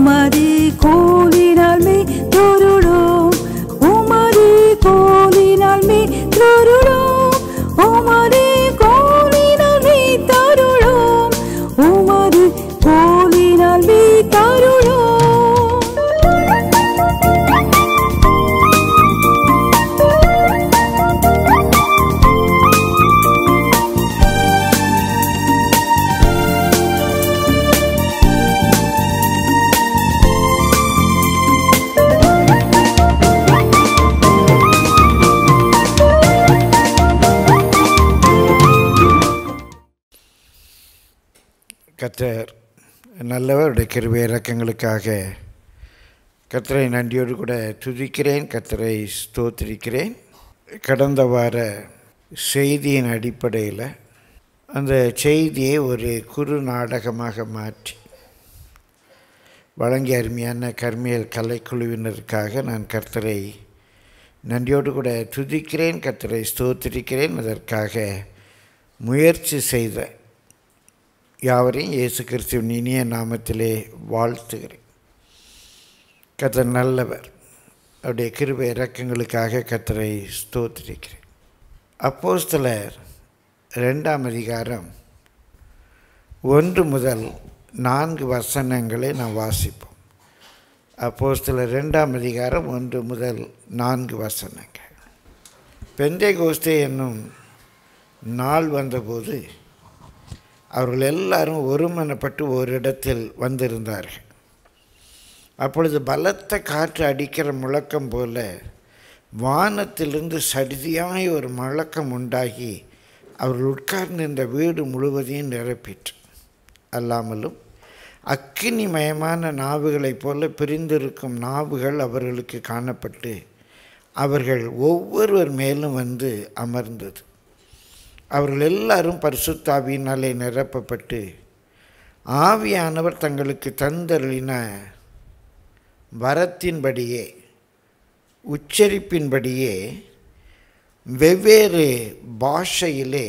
உமது கோலினால் மே தொருளோம் உமது கோலினால் மே தொருளோம் உமது கோலினால் மே தருளோம் உமது கோலினால் மே தருளோம் கர்த்தர் நல்லவருடைய கிருபை இறக்கங்களுக்காக கர்த்தரை நன்றியோடு கூட துதிக்கிறேன் கர்த்தரை ஸ்தோத்திரிக்கிறேன் கடந்த வார செய்தியின் அடிப்படையில் அந்த செய்தியை ஒரு குறு நாடகமாக மாற்றி வழங்கிய அருமையான கர்மியல் கலைக்குழுவினருக்காக நான் கர்த்தரை நன்றியோடு கூட துதிக்கிறேன் கர்த்தரை ஸ்தோத்திரிக்கிறேன் அதற்காக முயற்சி செய்த யாவரையும் இயேசு கிறிஸ்துவின் இனிய நாமத்திலே வாழ்த்துகிறேன் கர்த்தர் நல்லவர் அவருடைய கிருபை இறக்கங்களுக்காக கர்த்தரை ஸ்தோத்திரிக்கிறேன் அப்போஸ்தலர் ரெண்டாம் அதிகாரம் ஒன்று முதல் நான்கு வசனங்களை நாம் வாசிப்போம் அப்போஸ்தலர் ரெண்டாம் அதிகாரம் ஒன்று முதல் நான்கு வசனங்கள் பெந்தை கோஸ்தே என்னும் நாள் வந்தபோது அவர்கள் எல்லாரும் ஒருமனப்பட்டு ஒரு இடத்தில் வந்திருந்தார்கள் அப்பொழுது பலத்த காற்று அடிக்கிற முழக்கம் போல வானத்திலிருந்து சடிதியாய் ஒரு முழக்கம் உண்டாகி அவர்கள் உட்கார்ந்திருந்த வீடு முழுவதையும் நிரப்பிற்று அல்லாமலும் அக்கினிமயமான நாவுகளைப் போல பிரிந்திருக்கும் நாவுகள் அவர்களுக்கு காணப்பட்டு அவர்கள் ஒவ்வொருவர் மேலும் வந்து அமர்ந்தது அவர்கள் எல்லாரும் பரிசுத்தாவியினாலே நிரப்பப்பட்டு ஆவியானவர் தங்களுக்கு தந்தருளின வரத்தின்படியே உச்சரிப்பின்படியே வெவ்வேறு பாஷையிலே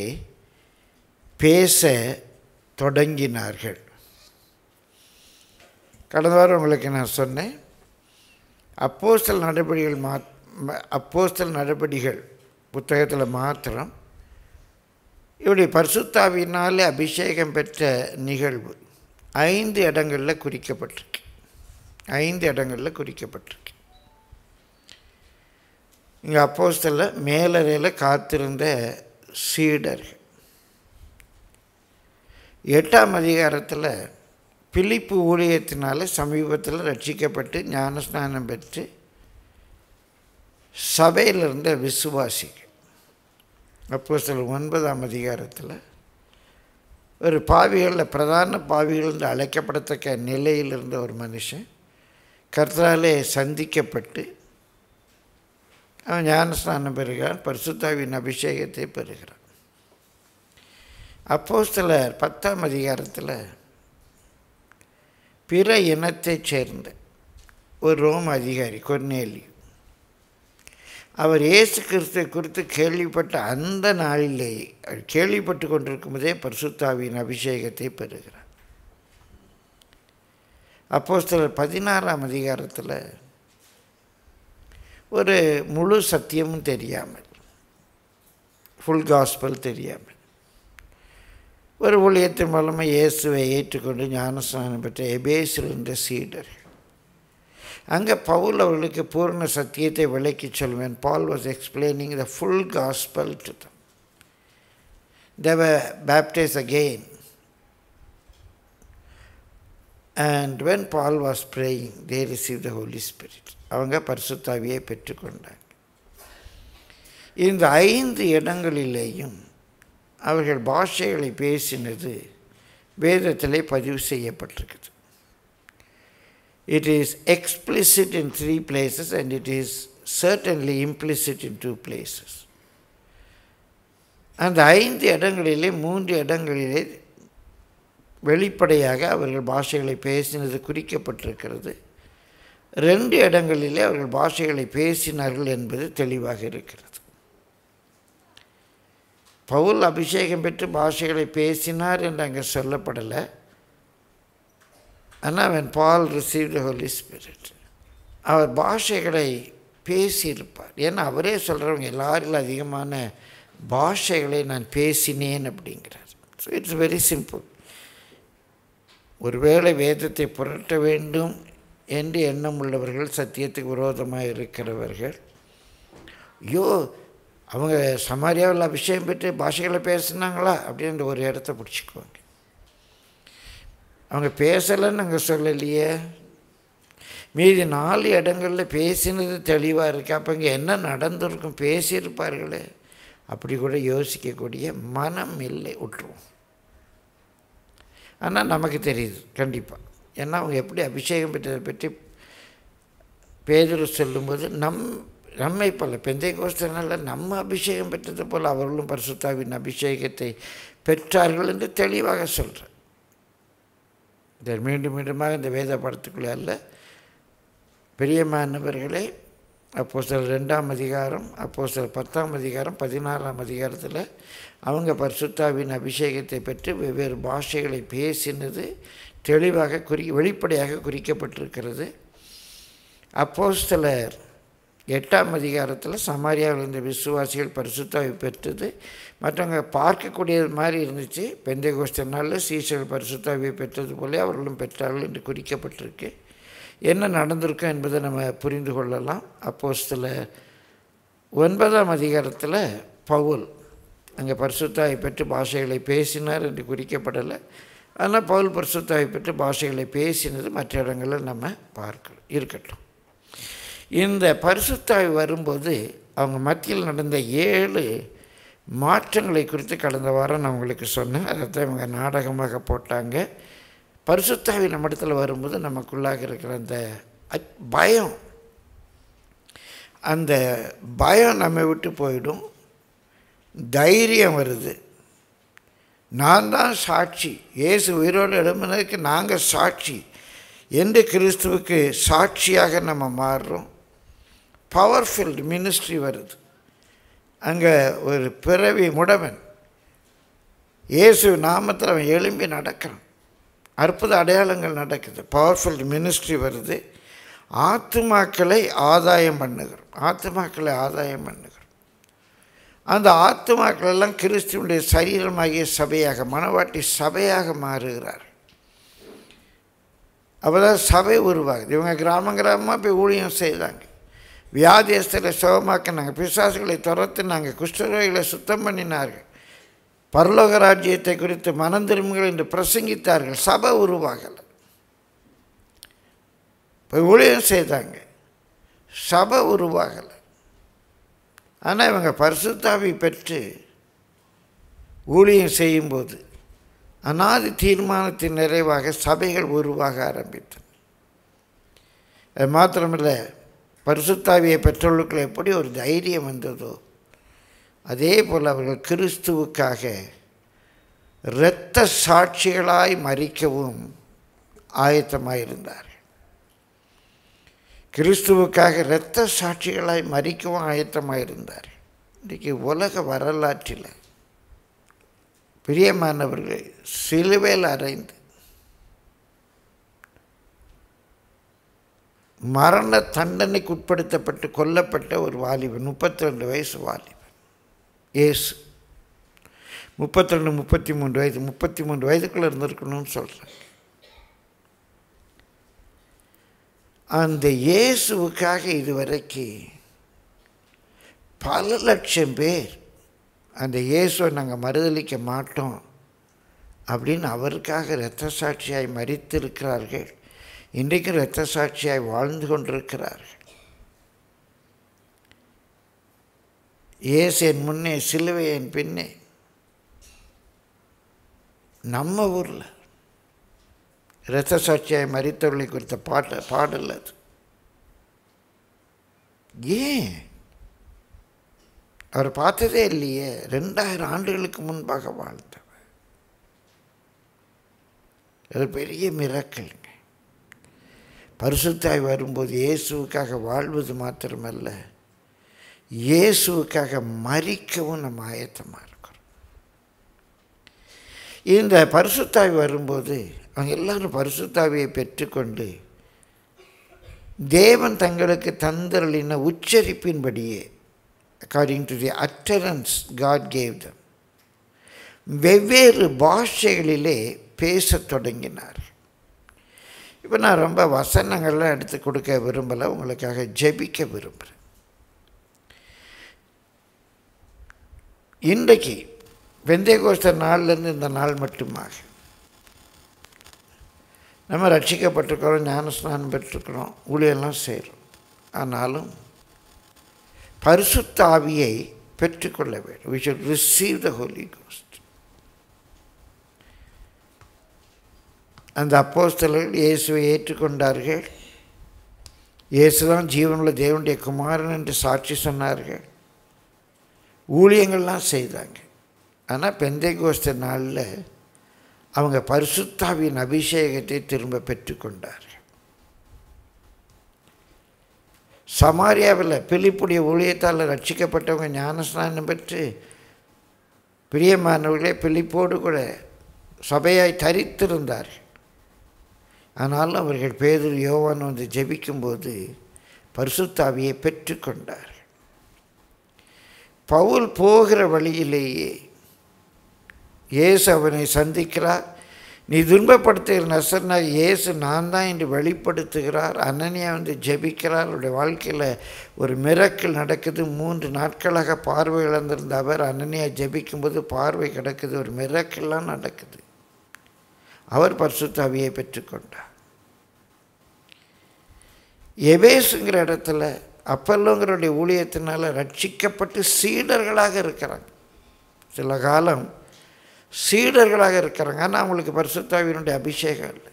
பேச தொடங்கினார்கள் கடந்த வாரம் உங்களுக்கு நான் சொன்னேன் அப்போஸ்தல் நடவடிக்கைகள் மா அப்போஸ்தல் நடவடிக்கைகள் புத்தகத்தில் மாத்திரம் இவருடைய பரிசுத்தாவினாலே அபிஷேகம் பெற்ற நிகழ்வு ஐந்து இடங்களில் குறிக்கப்பட்டிருக்கு ஐந்து இடங்களில் குறிக்கப்பட்டிருக்கு இங்கே அப்போஸ்தல மேலறையில் காத்திருந்த சீடர்கள் எட்டாம் அதிகாரத்தில் பிலிப்பு ஊழியத்தினால சமீபத்தில் ரட்சிக்கப்பட்டு ஞானஸ்நானம் பெற்று சபையில் இருந்த விசுவாசிகள் அப்போ சில ஒன்பதாம் அதிகாரத்தில் ஒரு பாவிகளில் பிரதான பாவிகள் என்று அழைக்கப்படத்தக்க நிலையில் இருந்த ஒரு மனுஷன் கர்த்தராலே சந்திக்கப்பட்டு அவன் ஞானஸ்நானம் பெறுகிறான் பரிசுத்தாவின் அபிஷேகத்தை பெறுகிறான் அப்போ சிலர் பத்தாம் அதிகாரத்தில் பிற இனத்தைச் சேர்ந்த ஒரு ரோம அதிகாரி கொர்னேலி அவர் இயேசு கிறிஸ்துவை குறித்து கேள்விப்பட்ட அந்த நாளிலேயே அவர் கேள்விப்பட்டு கொண்டிருக்கும் போதே பரிசுத்தாவின் அபிஷேகத்தை பெறுகிறார் அப்போ சிலர் பதினாறாம் அதிகாரத்தில் ஒரு முழு சத்தியமும் தெரியாமல் ஃபுல் காஸ்பல் தெரியாமல் ஒரு ஊழியத்தின் மூலமாக இயேசுவை ஏற்றுக்கொண்டு ஞானஸ்நானம் பெற்ற எபேசில் இருந்த சீடர்கள் அங்கே பவுல் அவர்களுக்கு பூர்ண சத்தியத்தை விளக்கி சொல்வேன் Paul was explaining the full gospel to them they baptize again and when Paul was praying they receive the Holy Spirit அவங்க பரிசுத்தாவியை பெற்றுக்கொண்டாங்க இந்த ஐந்து இடங்களிலேயும் அவர்கள் பாஷைகளை பேசினது வேதத்திலே பதிவு செய்யப்பட்டிருக்குது it is explicit in three places and it is certainly implicit in two places அந்த ஐந்து இடங்களிலே மூன்று இடங்களிலே வெளிப்படையாக அவர்கள் பாஷைகளை பேசினது குறிக்கப்பட்டிருக்கிறது ரெண்டு இடங்களிலே அவர்கள் பாஷைகளை பேசினார்கள் என்பது தெளிவாக இருக்கிறது பவுல் அபிஷேகம் பெற்று பாஷைகளை பேசினார் என்று அங்கே சொல்லப்படலை ஆனால் when Paul receive the Holy Spirit அவர் பாஷைகளை பேசியிருப்பார் ஏன்னா அவரே சொல்கிறவங்க எல்லாரிலும் அதிகமான பாஷைகளை நான் பேசினேன் அப்படிங்கிறார் ஸோ இட்ஸ் வெரி சிம்பிள் ஒருவேளை வேதத்தை புரட்ட வேண்டும் என்று எண்ணம் உள்ளவர்கள் சத்தியத்துக்கு விரோதமாக இருக்கிறவர்கள் ஐயோ அவங்க சமாரியாவில் அபிஷேகம் பெற்று பாஷைகளை பேசுனாங்களா அப்படின்ற ஒரு இடத்த பிடிச்சிக்குவாங்க அவங்க பேசலைன்னு நாங்கள் சொல்லலையே மீதி நாலு இடங்களில் பேசினது தெளிவாக இருக்குது அப்போ இங்கே என்ன நடந்திருக்கும் பேசியிருப்பார்களே அப்படி கூட யோசிக்கக்கூடிய மனம் இல்லை விட்டுருவோம் ஆனால் நமக்கு தெரியுது கண்டிப்பாக ஏன்னா அவங்க எப்படி அபிஷேகம் பெற்றதை பற்றி பேதர் சொல்லும்போது நம் நம்மை போல பெந்தை கோஸ்தனால நம்ம அபிஷேகம் பெற்றது போல் அவர்களும் பரிசுத்தாவின் அபிஷேகத்தை பெற்றார்கள் என்று தெளிவாக சொல்கிறார் இந்த மீண்டும் மீண்டுமாக இந்த வேத படத்துக்குள்ளே அல்ல பெரியமானவர்களே அப்போ சில ரெண்டாம் அதிகாரம் அப்போ சில பத்தாம் அதிகாரம் பதினாறாம் அதிகாரத்தில் அவங்க பரிசுத்தாவின் அபிஷேகத்தை பெற்று வெவ்வேறு பாஷைகளை பேசினது தெளிவாக குறி வெளிப்படையாக குறிக்கப்பட்டிருக்கிறது அப்போஸ்தலர் எட்டாம் அதிகாரத்தில் சமாரியாவில் இருந்த விசுவாசிகள் பரிசுத்தாவை பெற்றது மற்றவங்க பார்க்கக்கூடியது மாதிரி இருந்துச்சு பெந்தை கோஷ்டனால சீசர்கள் பரிசுத்தாவை பெற்றது போல அவர்களும் பெற்றார்கள் என்று குறிக்கப்பட்டிருக்கு என்ன நடந்திருக்கும் என்பதை நம்ம புரிந்து கொள்ளலாம் அப்போஸ்தல ஒன்பதாம் அதிகாரத்தில் பவுல் அங்கே பரிசுத்தாவை பெற்று பாஷைகளை பேசினார் என்று குறிக்கப்படலை ஆனால் பவுல் பரிசுத்தாவை பெற்று பாஷைகளை பேசினது மற்ற இடங்களில் நம்ம பார்க்கலாம் இருக்கட்டும் இந்த பரிசுத்தாய் வரும்போது அவங்க மத்தியில் நடந்த ஏழு மாற்றங்களை குறித்து கடந்த வாரம் நான் உங்களுக்கு சொன்னேன் அதைத்தான் இவங்க நாடகமாக போட்டாங்க பரிசுத்தாவி நம்ம இடத்துல வரும்போது நமக்குள்ளாக இருக்கிற அந்த அச்- பயம் அந்த பயம் நம்மை விட்டு போயிடும் தைரியம் வருது நான் தான் சாட்சி இயேசு உயிரோடு எழும்பினதுக்கு நாங்கள் சாட்சி என்று கிறிஸ்துவுக்கு சாட்சியாக நம்ம மாறுறோம் பவர்ஃபுல் மினிஸ்ட்ரி வருது அங்கே ஒரு பிறவி முடவன் இயேசு நாமத்தில் அவன் எழும்பி நடக்கிறான் அற்புத அடையாளங்கள் நடக்குது பவர்ஃபுல் மினிஸ்ட்ரி வருது ஆத்துமாக்களை ஆதாயம் பண்ணுகிறோம் ஆத்துமாக்களை ஆதாயம் பண்ணுகிறோம் அந்த ஆத்துமாக்கள் எல்லாம் கிறிஸ்துவனுடைய சரீரமாகிய சபையாக மனவாட்டி சபையாக மாறுகிறார் அப்போதான் சபை உருவாகுது இவங்க கிராமம் கிராமமாக போய் ஊழியம் செய்தாங்க வியாதியஸ்தரை சுகமாக்கினாங்க பிசாசுகளை துரத்துனாங்க குஷ்டரோகிகளை சுத்தம் பண்ணினார்கள் பரலோக ராஜ்யத்தை குறித்து மனம் திரும்புங்கள் என்று பிரசங்கித்தார்கள் சபை உருவாகலை போய் ஊழியம் செய்தாங்க சபை உருவாகலை ஆனால் இவங்க பரிசுத்தாவி பெற்று ஊழியம் செய்யும்போது அனாதி தீர்மானத்தின் நிறைவாக சபைகள் உருவாக ஆரம்பித்தன அது மாத்திரமில்லை பரிசுத்தாவியை பெற்றோர்களுக்கு எப்படி ஒரு தைரியம் வந்ததோ அதே போல் அவர்கள் கிறிஸ்துவுக்காக இரத்த சாட்சிகளாய் மறிக்கவும் ஆயத்தமாயிருந்தார்கள் கிறிஸ்துவுக்காக இரத்த சாட்சிகளாய் மறிக்கவும் ஆயத்தமாயிருந்தார் இன்றைக்கு உலக வரலாற்றில் பிரியமானவர்கள் சிலுவையில் அறைந்து மரண தண்டனைக்கு உட்படுத்தப்பட்டு கொல்லப்பட்ட ஒரு வாலிபன் முப்பத்தி ரெண்டு வயசு வாலிபன் ஏசு முப்பத்தி ரெண்டு முப்பத்தி மூன்று வயது முப்பத்தி மூன்று வயதுக்குள்ளே இருந்திருக்கணும்னு சொல்கிறேன் அந்த இயேசுவுக்காக இதுவரைக்கு பல லட்சம் பேர் அந்த இயேசுவை நாங்கள் மறுதளிக்க மாட்டோம் அப்படின்னு அவருக்காக இரத்த சாட்சியாய் மறித்திருக்கிறார்கள் இன்றைக்கு இரத்த சாட்சியாய் வாழ்ந்து கொண்டிருக்கிறார்கள் இயேசு என் முன்னே சிலுவை என் பின்னே நம்ம ஊரில் இரத்த சாட்சியாய் மறித்தவர்களை குறித்த பாட்டு பாடல் அது ஏன் அவர் பார்த்ததே இல்லையே ரெண்டாயிரம் ஆண்டுகளுக்கு முன்பாக வாழ்ந்தவர் அது பெரிய மிரக்கலுங்க பரிசுத்தாய் வரும்போது இயேசுவுக்காக வாழ்வது மாத்திரமல்ல இயேசுவுக்காக மறிக்கவும் நம்ம ஆயத்தமாக இருக்கிறோம் இந்த பரிசுத்தாவி வரும்போது அவங்க எல்லாரும் பரிசுத்தாவியை பெற்றுக்கொண்டு தேவன் தங்களுக்கு தந்தருளின உச்சரிப்பின்படியே according to the utterance God gave them வெவ்வேறு பாஷைகளிலே பேசத் தொடங்கினார் இப்போ நான் ரொம்ப வசனங்கள்லாம் எடுத்து கொடுக்க விரும்பலை உங்களுக்காக ஜெபிக்க விரும்புகிறேன் இன்றைக்கு வெந்தயகோஸ்த நாள்லேருந்து இந்த நாள் மட்டுமாக நம்ம ரட்சிக்கப்பட்டிருக்கிறோம் ஞானஸ்நானம் பெற்றிருக்கிறோம் ஊழியெல்லாம் செய்கிறோம் ஆனாலும் பரிசுத்த ஆவியை பெற்றுக்கொள்ள வேண்டும் we should receive the Holy Ghost அந்த அப்போஸ்தலர்கள் இயேசுவை ஏற்றுக்கொண்டார்கள் இயேசுதான் ஜீவனுள்ள தேவனுடைய குமாரன் என்று சாட்சி சொன்னார்கள் ஊழியங்கள்லாம் செய்தாங்க ஆனால் பெந்தை கோஸ்த நாளில் அவங்க பரிசுத்தாவின் அபிஷேகத்தை திரும்ப பெற்றுக்கொண்டார்கள் சமாரியாவில் பிலிப்புடைய ஊழியத்தால் ரட்சிக்கப்பட்டவங்க ஞானஸ்நானம் பெற்று பிரியமானவர்களே பிலிப்போடு கூட சபையாய் தரித்திருந்தார்கள் ஆனாலும் அவர்கள் பேதர் யோவான் வந்து ஜெபிக்கும்போது பரிசுத்தாவியை பெற்றுக்கொண்டார் பவுல் போகிற வழியிலேயே இயேசு அவனை சந்திக்கிறார் நீ துன்பப்படுத்துகிற நசர்னா இயேசு நான் தான் என்று வெளிப்படுத்துகிறார் அனனியா வந்து ஜெபிக்கிறார் அவருடைய வாழ்க்கையில் ஒரு மிரக்கல் நடக்குது மூன்று நாட்களாக பார்வை இழந்திருந்த அவர் அனனியா ஜெபிக்கும்போது பார்வை கிடக்குது ஒரு மிரக்கெல்லாம் நடக்குது அவர் பரிசுத்தாவியை பெற்றுக்கொண்டார் எபேஸுங்கிற இடத்துல அப்பல்லோங்கிறடைய ஊழியத்தினால் ரட்சிக்கப்பட்டு சீடர்களாக இருக்கிறாங்க சில காலம் சீடர்களாக இருக்கிறாங்க ஆனால் அவங்களுக்கு பரிசுத்தாவினுடைய அபிஷேகம் இல்லை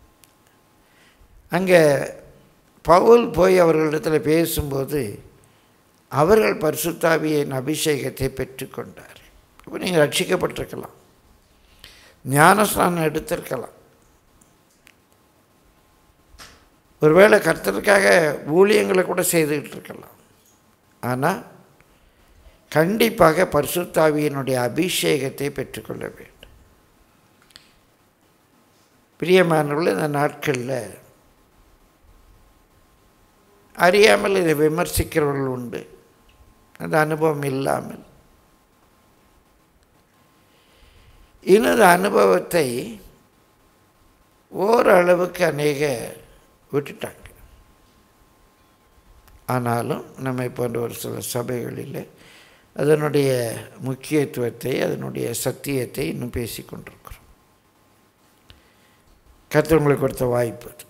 அங்கே பவுல் போய் அவர்களிடத்தில் பேசும்போது அவர்கள் பரிசுத்தாவியின் அபிஷேகத்தை பெற்றுக்கொண்டார் இப்போ நீங்கள் ரட்சிக்கப்பட்டிருக்கலாம் ஞானஸ்நானம் எடுத்திருக்கலாம் ஒருவேளை கர்த்தருக்காக ஊழியங்களை கூட செய்துக்கிட்டு இருக்கலாம் ஆனால் கண்டிப்பாக பரிசுத்தாவியினுடைய அபிஷேகத்தை பெற்றுக்கொள்ள வேண்டும் பிரியமானவர்கள் இந்த நாட்களில் அறியாமல் இதை விமர்சிக்கிறவர்கள் உண்டு அந்த அனுபவம் இல்லாமல் இன்னொரு அனுபவத்தை ஓரளவுக்கு அநேக விட்டுட்டாங்க ஆனாலும் நம்மை போன்ற ஒரு சில சபைகளில் அதனுடைய முக்கியத்துவத்தை அதனுடைய சத்தியத்தை இன்னும் பேசி கொண்டிருக்கிறோம் கத்தவங்களுக்கு கொடுத்த வாய்ப்பு அது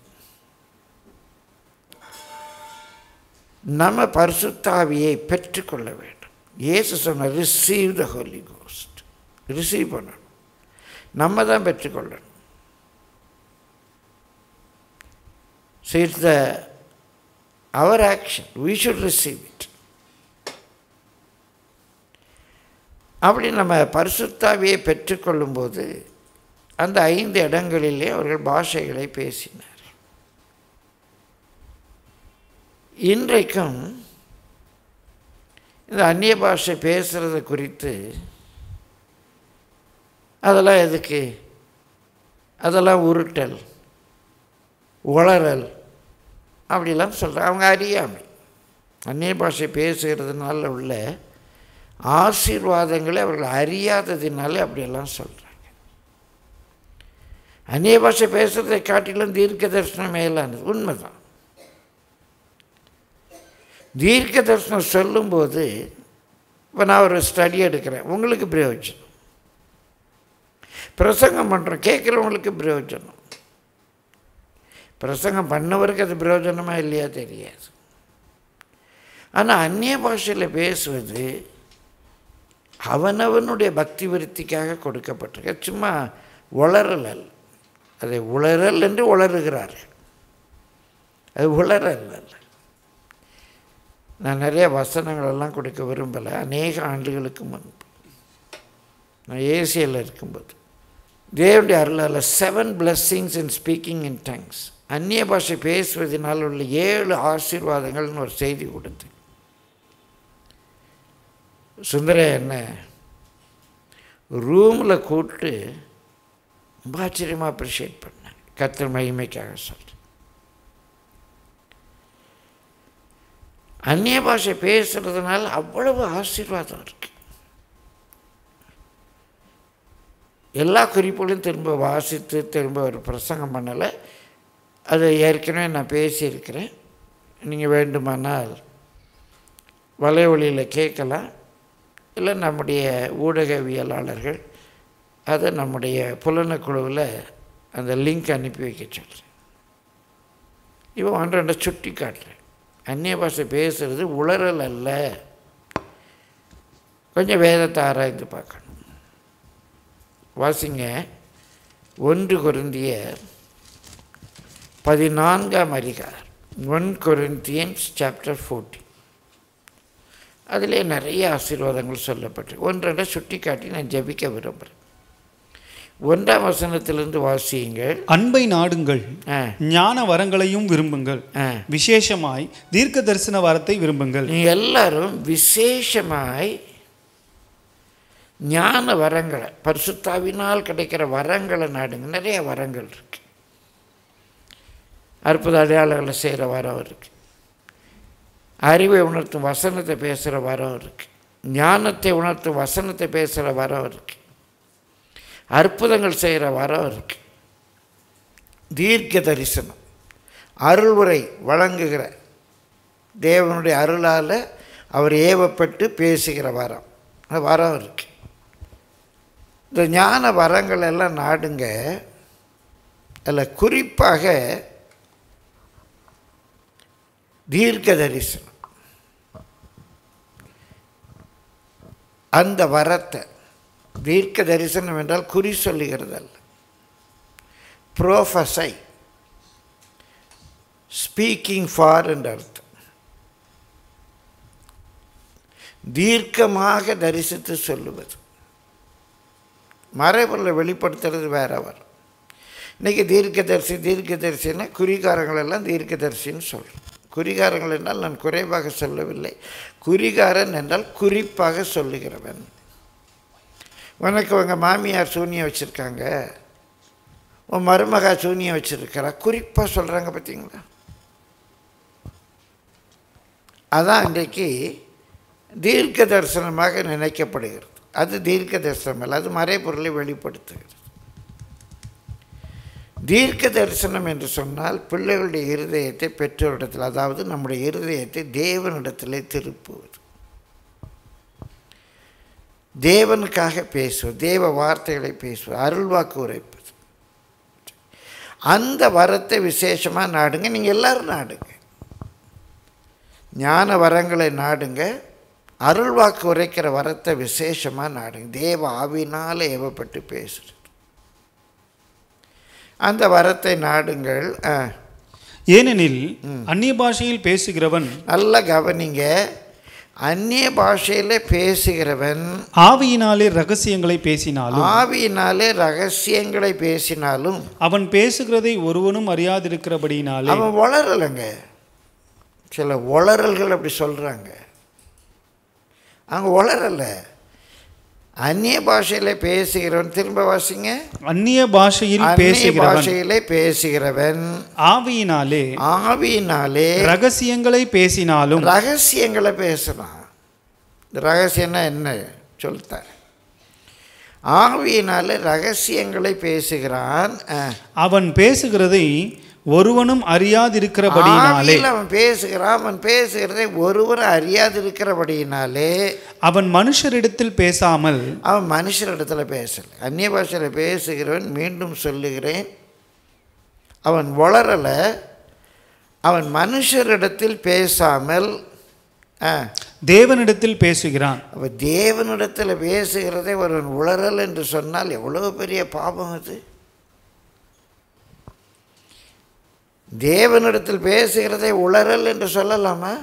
நம்ம பரிசுத்தாவியை பெற்றுக்கொள்ள வேண்டும் இயேசு சொன்ன receive the Holy Ghost receive பண்ணணும் நம்ம தான் பெற்றுக்கொள்ளணும் So it's the our action. We should receive it. அப்படி நம்ம பரிசுத்தாவியை பெற்றுக்கொள்ளும்போது அந்த ஐந்து இடங்களிலே அவர்கள் பாஷைகளை பேசினார் இன்றைக்கும் இந்த அந்நிய பாஷை பேசுகிறது குறித்து அதெல்லாம் எதுக்கு அதெல்லாம் உருட்டல் உளறல் அப்படிலாம் சொல்கிறாங்க அவங்க அறியாமை அந்நிய பாஷை பேசுகிறதுனால உள்ள ஆசீர்வாதங்களை அவர்கள் அறியாததினால அப்படியெல்லாம் சொல்கிறாங்க அந்நிய பாஷை பேசுகிறதை காட்டிலும் தீர்க்க தரிசனம் மேலானது உண்மைதான் தீர்க்க தரிசனம் சொல்லும்போது இப்போ நான் ஒரு ஸ்டடி எடுக்கிறேன் உங்களுக்கு பிரயோஜனம் பிரசங்கம் பண்ணுறோம் கேட்குறவங்களுக்கு பிரயோஜனம் பிரசங்கம் பண்ணவருக்கு அது பிரயோஜனமாக இல்லையா தெரியாது ஆனால் அந்நிய பாஷையில் பேசுவது அவனவனுடைய பக்தி விருத்திக்காக கொடுக்கப்பட்டிருக்க சும்மா உளறல் அல்ல அதை உளறல் என்று உளறுகிறார்கள் அது உளறல் அல்ல நான் நிறைய வசனங்களெல்லாம் கொடுக்க விரும்பலை அநேக ஆண்டுகளுக்கு முன்பு நான் ஏசியில் இருக்கும்போது தேவனுடைய அருளால் seven blessings in speaking in tongues அந்நிய பாஷை பேசுவதனால் உள்ள ஏழு ஆசீர்வாதங்கள்னு ஒரு செய்தி கொடுத்து சுந்தர என்ன ரூமில் கூப்பிட்டு ரொம்ப ஆச்சரியமாக அப்ரிஷியேட் பண்ணேன் கர்த்தர் மகிமைக்காக சொல்கிறேன் அந்நிய பாஷை பேசுறதுனால அவ்வளவு ஆசீர்வாதம் இருக்கு எல்லா குறிப்புகளையும் திரும்ப வாசித்து திரும்ப ஒரு பிரசங்கம் பண்ணலை அதை ஏற்கனவே நான் பேசியிருக்கிறேன் நீங்கள் வேண்டுமானால் வலைவழியில் கேட்கலாம் இல்லை நம்முடைய ஊடகவியலாளர்கள் அதை நம்முடைய புலனக்குழுவில் அந்த லிங்க் அனுப்பி வைக்க சொல்கிறேன் இவன் ஒன்று ரெண்டை சுட்டி காட்டுறேன் அந்நிய பாஷை பேசுகிறது உளறல் அல்ல கொஞ்சம் வேதத்தை ஆராய்ந்து பார்க்கணும் வாசிங்க ஒன்று குருந்திய பதினான்காம் அதிகாரம் ஒன் கொரிந்தியன்ஸ் சாப்டர் ஃபோர்ட்டி அதிலே நிறைய ஆசீர்வாதங்கள் சொல்லப்பட்டு ஒன்றரை சுட்டி காட்டி நான் ஜெபிக்க விரும்புகிறேன் ஒன்றாம் வசனத்திலிருந்து வாசியுங்கள் அன்பை நாடுங்கள் ஆ ஞான வரங்களையும் விரும்புங்கள் ஆ விசேஷமாய் தீர்க்க தரிசன வரத்தை விரும்புங்கள் நீங்கள் எல்லாரும் விசேஷமாய் ஞான வரங்களை பரிசுத்தாவினால் கிடைக்கிற வரங்களை நாடுங்க நிறைய வரங்கள் இருக்கு அற்புத அடையாளங்களை செய்கிற வரம் இருக்கு அறிவை உணர்த்தும் வசனத்தை பேசுகிற வரம் இருக்கு ஞானத்தை உணர்த்தும் வசனத்தை பேசுகிற வரம் இருக்கு அற்புதங்கள் செய்கிற வரம் இருக்கு தீர்க்க தரிசனம் அருள்வுரை வழங்குகிற தேவனுடைய அருளால் அவர் ஏவப்பட்டு பேசுகிற வரம் அந்த வரம் இருக்கு இந்த ஞான வரங்கள் எல்லாம் நாடுங்க அதில் குறிப்பாக தீர்க்க தரிசனம் அந்த வரத்தை தீர்க்க தரிசனம் என்றால் குறி சொல்லுகிறது அல்ல ப்ரோஃபஸை ஸ்பீக்கிங் ஃபார் என்ற அர்த்தம் தீர்க்கமாக தரிசித்து சொல்லுவது மறைபொருளை வெளிப்படுத்துறது வேற வரும் இன்றைக்கி தீர்க்கதரிசி தீர்க்கதரிசின்னா குறிகாரங்கள் எல்லாம் தீர்க்கதரிசின்னு சொல்கிறோம் குறிகாரங்கள் என்றால் நான் குறைவாக சொல்லவில்லை குறிகாரன் என்றால் குறிப்பாக சொல்லுகிறவன் உனக்கு உங்கள் மாமியார் சூனியம் வச்சுருக்காங்க உன் மருமகா சூனியம் வச்சுருக்கிறா குறிப்பாக சொல்கிறாங்க பார்த்தீங்களா அதான் இன்றைக்கு தீர்க்க தரிசனமாக நினைக்கப்படுகிறது அது தீர்க்க தரிசனம் அல்ல அது மறைபொருளை வெளிப்படுத்துகிறது தீர்க்க தரிசனம் என்று சொன்னால் பிள்ளைகளுடைய இருதயத்தை பெற்றோரிடத்தில் அதாவது நம்முடைய இருதயத்தை தேவனிடத்திலே திருப்புவது தேவனுக்காக பேசுவது தேவ வார்த்தைகளை பேசுவது அருள்வாக்கு உரைப்பது அந்த வரத்தை விசேஷமாக நாடுங்க நீங்கள் எல்லாரும் நாடுங்க ஞான வரங்களை நாடுங்க அருள்வாக்கு உரைக்கிற வரத்தை விசேஷமாக நாடுங்க தேவ ஆவினால் ஏவப்பட்டு பேசுறது அந்த வரத்தை நாடுங்கள் ஆ, ஏனெனில் அந்நிய பாஷையில் பேசுகிறவன் நல்லா கவனிங்க அந்நிய பாஷையில் பேசுகிறவன் ஆவியினாலே ரகசியங்களை பேசினாலும் ஆவியினாலே ரகசியங்களை பேசினாலும் அவன் பேசுகிறதை ஒருவனும் அறியாதிருக்கிறபடியினாலே அவன் வளரலைங்க சில உளறல்கள் அப்படி சொல்கிறாங்க அவங்க உளரலை அந்நிய பாஷையில் பேசுகிறவன் திரும்ப வாசிங்க அந்நிய பாஷையில் அந்நிய பேசுகிறவன் பாஷையிலே பேசுகிறவன் ஆவியினாலே ஆவியினாலே ரகசியங்களை பேசினாலும் ரகசியங்களை பேசலாம் இந்த ரகசியம்னா என்ன சொல்லித்தார் ஆவியினாலே ரகசியங்களை பேசுகிறான் அஹ். அவன் பேசுகிறதை ஒருவனும் அறியாதிருக்கிறபடியினாலே ஆவியில் அவன் பேசுகிறான் அவன் பேசுகிறதை ஒருவர் அறியாதிருக்கிறபடியினாலே அவன் மனுஷரிடத்தில் பேசாமல் அவன் மனுஷரிடத்தில் பேசலை அந்நிய பாஷையில் பேசுகிறவன் மீண்டும் சொல்லுகிறேன் அவன் வளரலை அவன் மனுஷரிடத்தில் பேசாமல் ஆ தேவனிடத்தில் பேசுகிறான் அப்போ தேவனிடத்தில் பேசுகிறதை ஒருவன் உளறல் என்று சொன்னால் எவ்வளோ பெரிய பாபம் அது தேவனிடத்தில் பேசுகிறதை உளறல் என்று சொல்லலாமா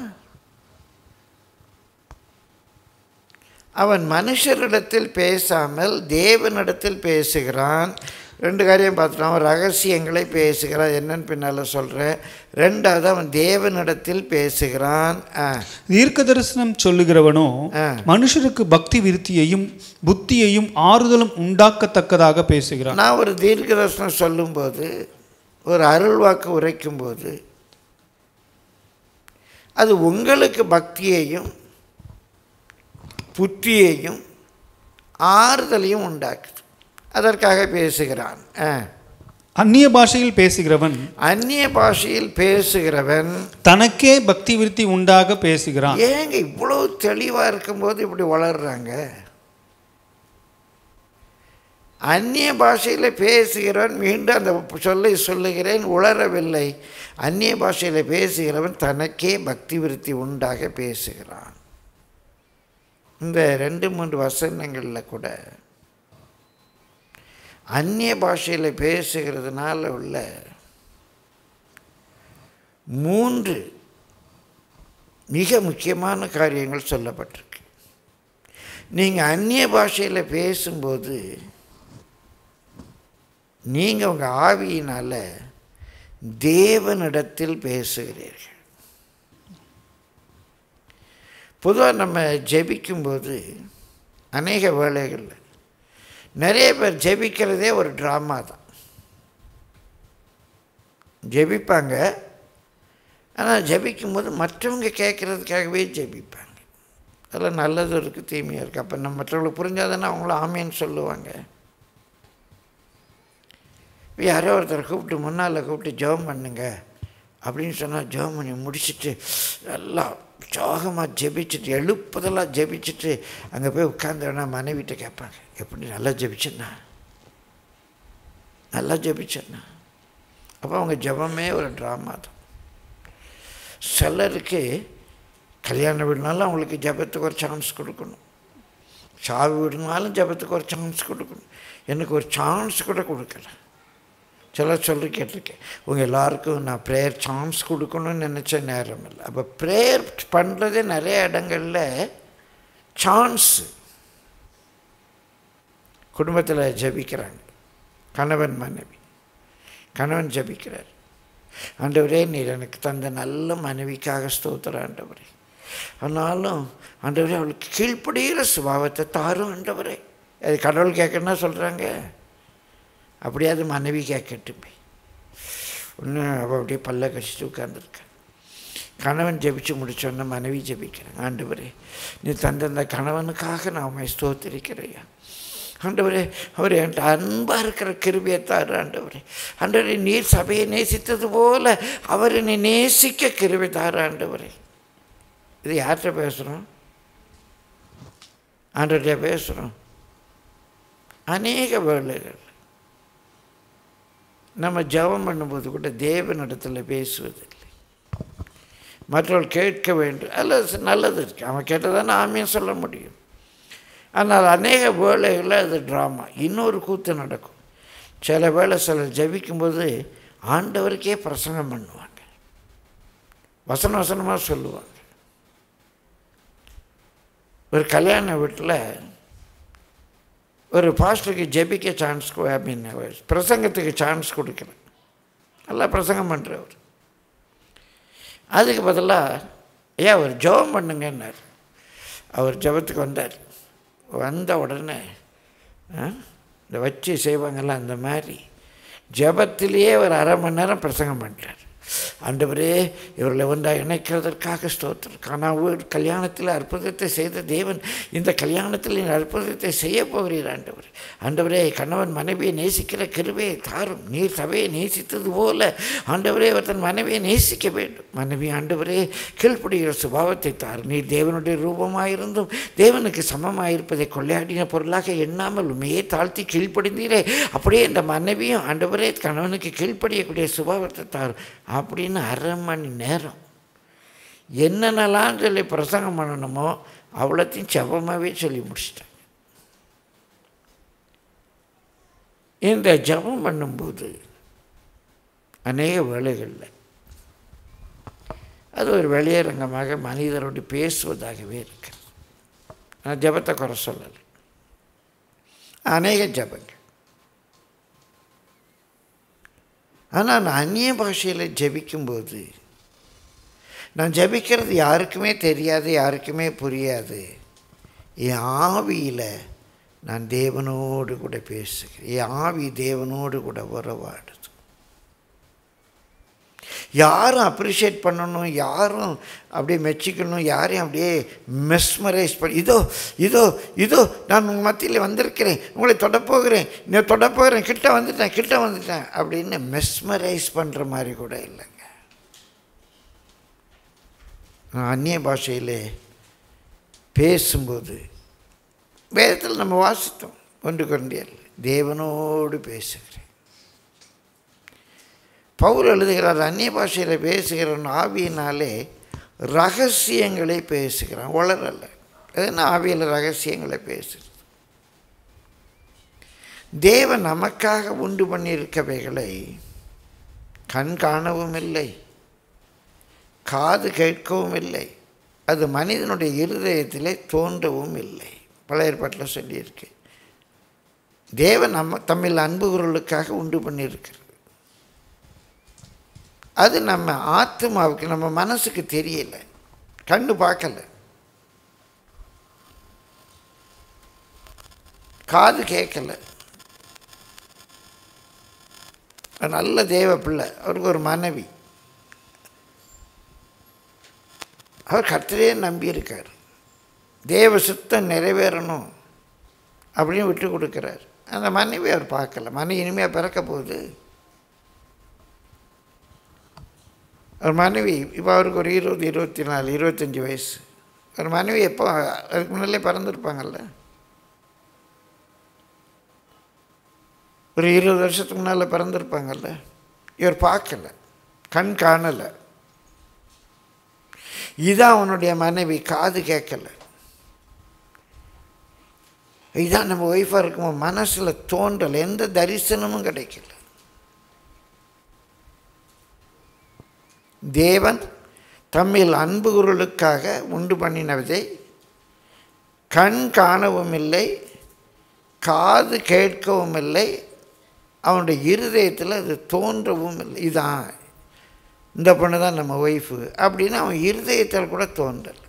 அவன் மனுஷரிடத்தில் பேசாமல் தேவனிடத்தில் பேசுகிறான் ரெண்டு காரியம் பார்த்துட்டோம் அவன் ரகசியங்களை பேசுகிறான் என்னன்னு பின்னால் சொல்கிறேன் ரெண்டாவது அவன் தேவனிடத்தில் பேசுகிறான் ஆ தீர்க்க தரிசனம் சொல்லுகிறவனோ ஆ. மனுஷருக்கு பக்தி விருத்தியையும் புத்தியையும் ஆறுதலும் உண்டாக்கத்தக்கதாக பேசுகிறான் நான் ஒரு தீர்க்கதர்சனம் சொல்லும்போது ஒரு அருள் வாக்கு உரைக்கும்போது அது உங்களுக்கு பக்தியையும் புத்தியையும் ஆறுதலையும் உண்டாக்குது அதற்காக பேசுகிறான் ஆ. அந்நிய பாஷையில் பேசுகிறவன் அந்நிய பாஷையில் பேசுகிறவன் தனக்கே பக்தி விருத்தி உண்டாக பேசுகிறான் ஏங்க இவ்வளோ தெளிவாக இருக்கும்போது இப்படி வளர்றாங்க அந்நிய பாஷையில் பேசுகிறவன் மீண்டும் அந்த சொல்லை சொல்லுகிறேன் உளரவில்லை அந்நிய பாஷையில் பேசுகிறவன் தனக்கே பக்தி விருத்தி உண்டாக பேசுகிறான் இந்த ரெண்டு மூன்று வசனங்களில் கூட அந்நிய பாஷையில் பேசுகிறதுனால உள்ள மூன்று மிக முக்கியமான காரியங்கள் சொல்லப்பட்டிருக்கு நீங்கள் அந்நிய பாஷையில் பேசும்போது நீங்கள் உங்கள் ஆவியினால் தேவனிடத்தில் பேசுகிறீர்கள் பொதுவாக நம்ம ஜெபிக்கும்போது அநேக வேளைகளில் நிறைய பேர் ஜெபிக்கிறதே ஒரு ட்ராமா தான் ஜெபிப்பாங்க ஆனால் ஜெபிக்கும்போது மற்றவங்க கேட்குறதுக்காகவே ஜெபிப்பாங்க அதில் நல்லதும் இருக்குது தீமையும் இருக்குது அப்போ நம்ம மற்றவங்களுக்கு புரிஞ்சாதானே அவங்களும் ஆமேன்னு சொல்லுவாங்க இப்போ யாரோ ஒருத்தர் கூப்பிட்டு முன்னால் கூப்பிட்டு ஜெபம் பண்ணுங்க அப்படின்னு சொன்னால் ஜெபம் பண்ணி முடிச்சுட்டு நல்லா உற்சாகமாக ஜெபிச்சுட்டு எழுப்புதெல்லாம் ஜெபிச்சுட்டு அங்கே போய் உட்காந்தோன்னா மனைவிட்ட கேட்பாங்க எப்படி நல்லா ஜெபிச்சேன்னா நல்லா ஜெபிச்சேன்னா அப்போ அவங்க ஜெபமே ஒரு ட்ராமா தான் சிலருக்கு கல்யாண வீடுனாலும் அவங்களுக்கு ஜெபத்துக்கு ஒரு சான்ஸ் கொடுக்கணும் சாவு வீடுனாலும் ஜெபத்துக்கு ஒரு சான்ஸ் கொடுக்கணும் எனக்கு ஒரு சான்ஸ் கூட கொடுக்கல சிலர் சொல்லி கேட்டிருக்கேன் உங்கள் எல்லாருக்கும் நான் ப்ரேயர் சான்ஸ் கொடுக்கணும்னு நினச்ச நேரம் இல்லை அப்போ ப்ரேயர் பண்ணுறதே நிறைய இடங்களில் சான்ஸு குடும்பத்தில் ஜெபிக்கிறாங்க கணவன் மனைவி கணவன் ஜெபிக்கிறார் ஆண்டவரே நீர் எனக்கு தந்த நல்ல மனைவிக்காக ஸ்தோத்திரம் ஆண்டவரே ஆனாலும் ஆண்டவரே அவளுக்கு கீழ்ப்படுகிற சுபாவத்தை தாரும் ஆண்டவரே அது கடவுள் கேட்கணும்னா சொல்கிறாங்க அப்படியாவது மனைவி கேட்கட்டுமே ஒன்று அவள் அப்படியே பல்ல கடிச்சிட்டு உட்காந்துருக்கேன் கணவன் ஜெபிச்சு முடிச்சோன்னே மனைவி ஜெபிக்கிறேன் ஆண்டவரே நீ தந்த அந்த கணவனுக்காக நான் உண்மை ஸ்தோத்திரிக்கிறையா ஆண்டவரே அவர் என்கிட்ட அன்பாக இருக்கிற கிருபியை தாரு ஆண்டவரே ஆண்டவரே நீர் சபையை நேசித்தது போல அவர் என்னை நேசிக்க கிருபை தாரு ஆண்டவரே இது யார்கிட்ட பேசுகிறோம் ஆண்டவர்கிட்ட பேசுகிறோம் அநேக வேலைகள் நம்ம ஜெபம் பண்ணும்போது கூட தேவனிடத்தில் பேசுவதில்லை மற்றவர்கள் கேட்க வேண்டும் அல்ல நல்லது இருக்கு அவன் கேட்டதானே ஆமையும் சொல்ல முடியும் ஆனால் அநேக வேலைகளில் அது ட்ராமா இன்னொரு கூத்து நடக்கும் சில வேளை சிலர் ஜபிக்கும்போது ஆண்டவருக்கே பிரசங்கம் பண்ணுவாங்க வசன வசனமாக சொல்லுவாங்க ஒரு கல்யாண வீட்டில் ஒரு பாஸ்டருக்கு ஜெபிக்க சான்ஸ் ஐ மீன் பிரசங்கத்துக்கு சான்ஸ் கொடுக்கல நல்லா பிரசங்கம் பண்ணுறவர் அதுக்கு பதிலாக ஏன் அவர் ஜெபம் பண்ணுங்கன்னார் அவர் ஜெபத்துக்கு வந்தார் வந்த உடனே ஆ, இந்த வச்சு செய்வாங்கல்ல அந்த மாதிரி ஜெபத்திலேயே ஒரு அரை மணி நேரம் பிரசங்கம் பண்ணிட்டார் ஆண்டவரே இவர்களை ஒன்றா இணைக்கிறதற்காக ஸ்தோத்திரம் காணாவூர் கல்யாணத்தில் அற்புதத்தை செய்த தேவன் இந்த கல்யாணத்தில் நீ அற்புதத்தை செய்ய போகிறீர் ஆண்டவர் ஆண்டவரே கணவன் மனைவியை நேசிக்கிற கிருபையை தாரும் நீர் சபையை நேசித்தது போல ஆண்டவரே அவர் தன் மனைவியை நேசிக்க வேண்டும் மனைவி ஆண்டவரே கீழ்ப்படுகிற சுபாவத்தை தாரும் நீர் தேவனுடைய ரூபமாயிருந்தும் தேவனுக்கு சமமாயிருப்பதை கொள்ளையாடின பொருளாக எண்ணாமல் உண்மையே தாழ்த்தி கீழ்ப்படிந்தீரே அப்படியே இந்த மனைவியும் ஆண்டவரே கணவனுக்கு கீழ்ப்படியக்கூடிய சுபாவத்தை தாரும் அப்படின்னு அரை மணி நேரம் என்னென்னலாம் சொல்லி பிரசங்கம் பண்ணணுமோ அவ்வளோத்தையும் ஜபமாகவே சொல்லி முடிச்சிட்டேன் இந்த ஜபம் பண்ணும்போது அநேக வேளைகளில் அது ஒரு வெளியரங்கமாக மனிதரோடு பேசுவதாகவே இருக்கு நான் ஜபத்தை குறை சொல்லலை அநேக ஜபங்கள் ஆனால் நான் அந்நிய பாஷையில் ஜெபிக்கும்போது நான் ஜெபிக்கிறது யாருக்குமே தெரியாது யாருக்குமே புரியாது என் ஆவியில் நான் தேவனோடு கூட பேசுகிறேன் என் ஆவி தேவனோடு கூட உறவாடுது யாரும் அப்ரிஷியேட் பண்ணணும் யாரும் அப்படியே மெச்சிக்கணும் யாரையும் அப்படியே மெஸ்மரைஸ் பண்ணி இதோ இதோ இதோ நான் உங்கள் மத்தியில் வந்திருக்கிறேன் உங்களை தொடப்போகிறேன் நான் தொடப்போகிறேன் கிட்ட வந்துட்டேன் கிட்ட வந்துட்டேன் அப்படின்னு மெஸ்மரைஸ் பண்ணுற மாதிரி கூட இல்லைங்க நான் அந்நிய பாஷையிலே பேசும்போது வேதத்தில் நம்ம வாசித்தோம் ஒன்று கொண்டியல் தேவனோடு பேசுகிறேன் பவுல் எழுதுகிறார் அந்நிய பாஷையில் பேசுகிறவன் ஆவியினாலே ரகசியங்களை பேசுகிறான் உளரல்ல எதுனா ஆவியில் ரகசியங்களை பேசுகிறது தேவன் நமக்காக உண்டு பண்ணியிருக்கவைகளை கண் காணவும் இல்லை காது கேட்கவும் இல்லை அது மனிதனுடைய இருதயத்திலே தோன்றவும் இல்லை பழைய ஏற்பாட்டில் சொல்லியிருக்கு தேவன் நம்ம தம்மில் அன்புகிறவர்களுக்காக உண்டு பண்ணியிருக்கிறது அது நம்ம ஆத்மாவுக்கு நம்ம மனசுக்கு தெரியல கண்ணு பார்க்கல காது கேட்கல ஒரு நல்ல தேவ பிள்ளை அவருக்கு ஒரு மனைவி அவர் கர்த்தரையே நம்பியிருக்கார் தேவ சுத்தம் நிறைவேறணும் அப்படின்னு விட்டு கொடுக்குறார் அந்த மனைவி அவர் பார்க்கல மனைவி இனிமையாக பிறக்க போகுது ஒரு மனைவி இப்போ அவருக்கு ஒரு இருபது இருபத்தி நாலு இருபத்தஞ்சி வயசு ஒரு மனைவி எப்போ அதுக்கு முன்னாலே பிறந்திருப்பாங்கல்ல ஒரு இருபது வருஷத்துக்கு முன்னால் பிறந்திருப்பாங்கல்ல இவர் பார்க்கல கண் காணலை இதான் அவனுடைய மனைவி காது கேட்கல இதான் நம்ம ஒய்ஃபாக இருக்கும் மனசில் தோன்றல் எந்த தரிசனமும் கிடைக்கல தேவன் தம்மில் அன்புகுரலுக்காக உண்டு பண்ணினதை கண் காணவும் இல்லை காது கேட்கவும் இல்லை அவனுடைய இருதயத்தில் அது தோன்றவும் இல்லை இதான் இந்த பொண்ணு தான் நம்ம ஒய்ஃபு அப்படின்னு அவன் இருதயத்தில் கூட தோன்றல்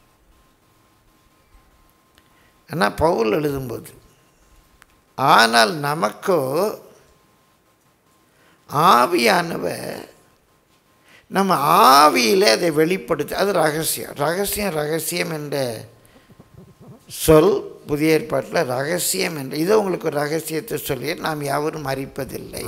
ஆனால் பவுல் எழுதும்போது ஆனால் நமக்கோ ஆவியானவர் நம்ம ஆவியில் அதை வெளிப்படுத்து அது ரகசியம் ரகசியம் ரகசியம் என்ற சொல் புதிய ஏற்பாட்டில் ரகசியம் என்ற இதை உங்களுக்கு ஒரு ரகசியத்தை சொல்லி நாம் யாவரும் அறிப்பதில்லை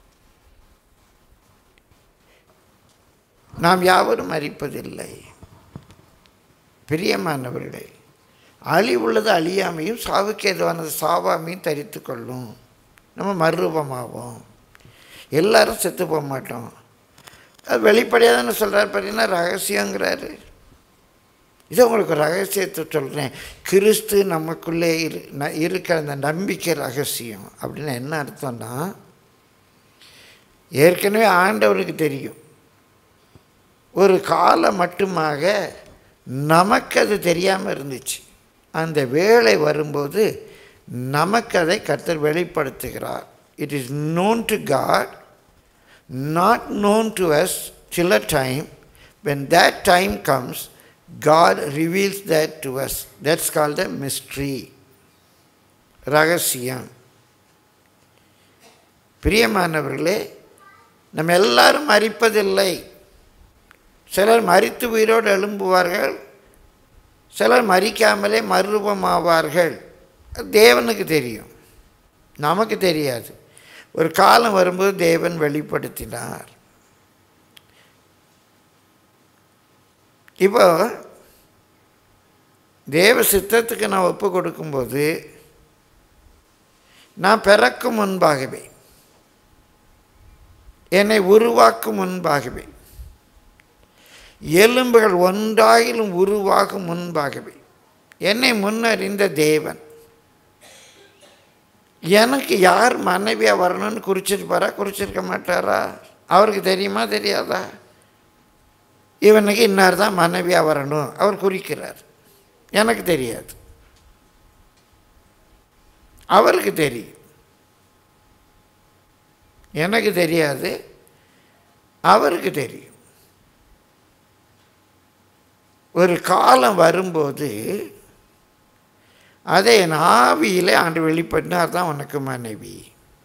நாம் யாவரும் அறிப்பதில்லை பிரியமானவர்களே அழிவுள்ளது அழியாமையும் சாவுக்கு எதுவானது சாவாமையும் தரித்து கொள்ளும் நம்ம மறுரூபமாகும் எல்லாரும் செத்து போக மாட்டோம் அது வெளிப்படையாக தானே சொல்கிறார் பார்த்தீங்கன்னா ரகசியங்கிறாரு இதை உங்களுக்கு ரகசியத்தை சொல்கிறேன் கிறிஸ்து நமக்குள்ளே இரு ந- இருக்கிற அந்த நம்பிக்கை ரகசியம் அப்படின்னு என்ன அர்த்தம்னா ஏற்கனவே ஆண்டவருக்கு தெரியும் ஒரு காலம் மட்டுமாக நமக்கு அது தெரியாமல் இருந்துச்சு அந்த வேலை வரும்போது நமக்கு அதை கர்த்தர் வெளிப்படுத்துகிறார் it is known to God not known to us till a time when that time comes god reveals that to us that's called a mystery ரகசியம் பிரியமானவர்களே நம்ம எல்லாரும் மறிப்பதில்லை சிலர் மரித்து உயிரோடு எழும்புவார்கள் சிலர் மறிக்காமலே மறுரூபமாவார்கள் அது தேவனுக்கு தெரியும் நமக்கு தெரியாது ஒரு காலம் வரும்போது தேவன் வெளிப்படுத்தினார் இப்போ தேவ சித்தத்துக்கு நான் ஒப்பு கொடுக்கும்போது நான் பிறக்கும் முன்பாகவே என்னை உருவாக்கும் முன்பாகவே எலும்புகள் ஒன்றாயிலும் உருவாகும் முன்பாகவே என்னை முன்னறிந்த தேவன் எனக்கு யார் மனைவியாக வரணும்னு குறிச்சிருப்பாரா குறிச்சிருக்க மாட்டாரா அவருக்கு தெரியுமா தெரியாதா இவனுக்கு இன்னார் தான் மனைவியாக வரணும் அவர் குறிக்கிறார் எனக்கு தெரியாது அவருக்கு தெரியும் எனக்கு தெரியாது அவருக்கு தெரியும் ஒரு காலம் வரும்போது அதை என் ஆவியிலே ஆண்டு வெளிப்படினார் தான் உனக்கு மனைவி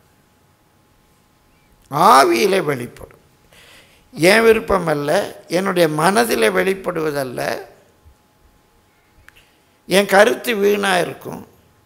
ஆவியிலே வெளிப்படும் என் விருப்பம் அல்ல என்னுடைய மனதில் வெளிப்படுவதல்ல என் கருத்து வீணாக இருக்கும்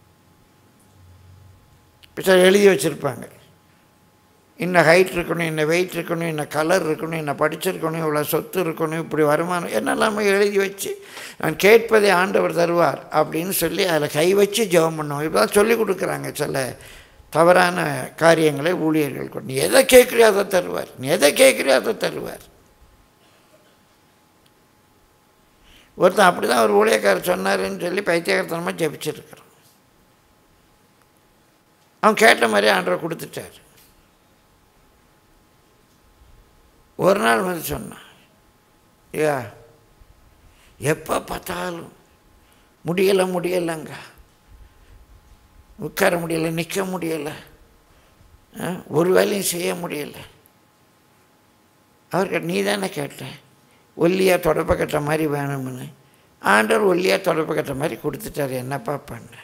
இப்போ எழுதி வச்சுருப்பாங்க இன்ன ஹைட் இருக்கணும் இன்ன வெயிட் இருக்கணும் இன்ன கலர் இருக்கணும் இன்ன படிச்சிருக்கணும் இவ்வளோ சொத்து இருக்கணும் இப்படி வருமானம் என்னெல்லாமே எழுதி வச்சு நான் கேட்பதை ஆண்டவர் தருவார் அப்படின்னு சொல்லி அதில் கை வச்சு ஜெபம் பண்ணுவோம் இப்போ தான் சொல்லி கொடுக்குறாங்க சில தவறான காரியங்களை ஊழியர்கள் கொண்டு நீ எதை கேட்குறியோ அதை தருவார் நீ எதை கேட்குறியோ அதை தருவார் ஒருத்தன் அப்படி தான் ஒரு ஊழியக்காரர் சொன்னாருன்னு சொல்லி பைத்தியகாரத்தனமாக ஜெபிச்சிருக்கிறான் அவன் கேட்ட மாதிரி ஆண்டவர் கொடுத்துட்டார் ஒரு நாள் வந்து சொன்னான் ஐயா எப்போ பார்த்தாலும் முடியலை முடியலைங்க உட்கார முடியலை நிற்க முடியலை ஆ, ஒரு வேலையும் செய்ய முடியலை அவர்கிட்ட நீ தானே கேட்ட ஒல்லியாக தொடப்ப கட்ட மாதிரி வேணும்னு ஆண்டவர் ஒல்லியாக தொடப்ப கட்ட மாதிரி கொடுத்துட்டாரு என்னப்பா பண்ண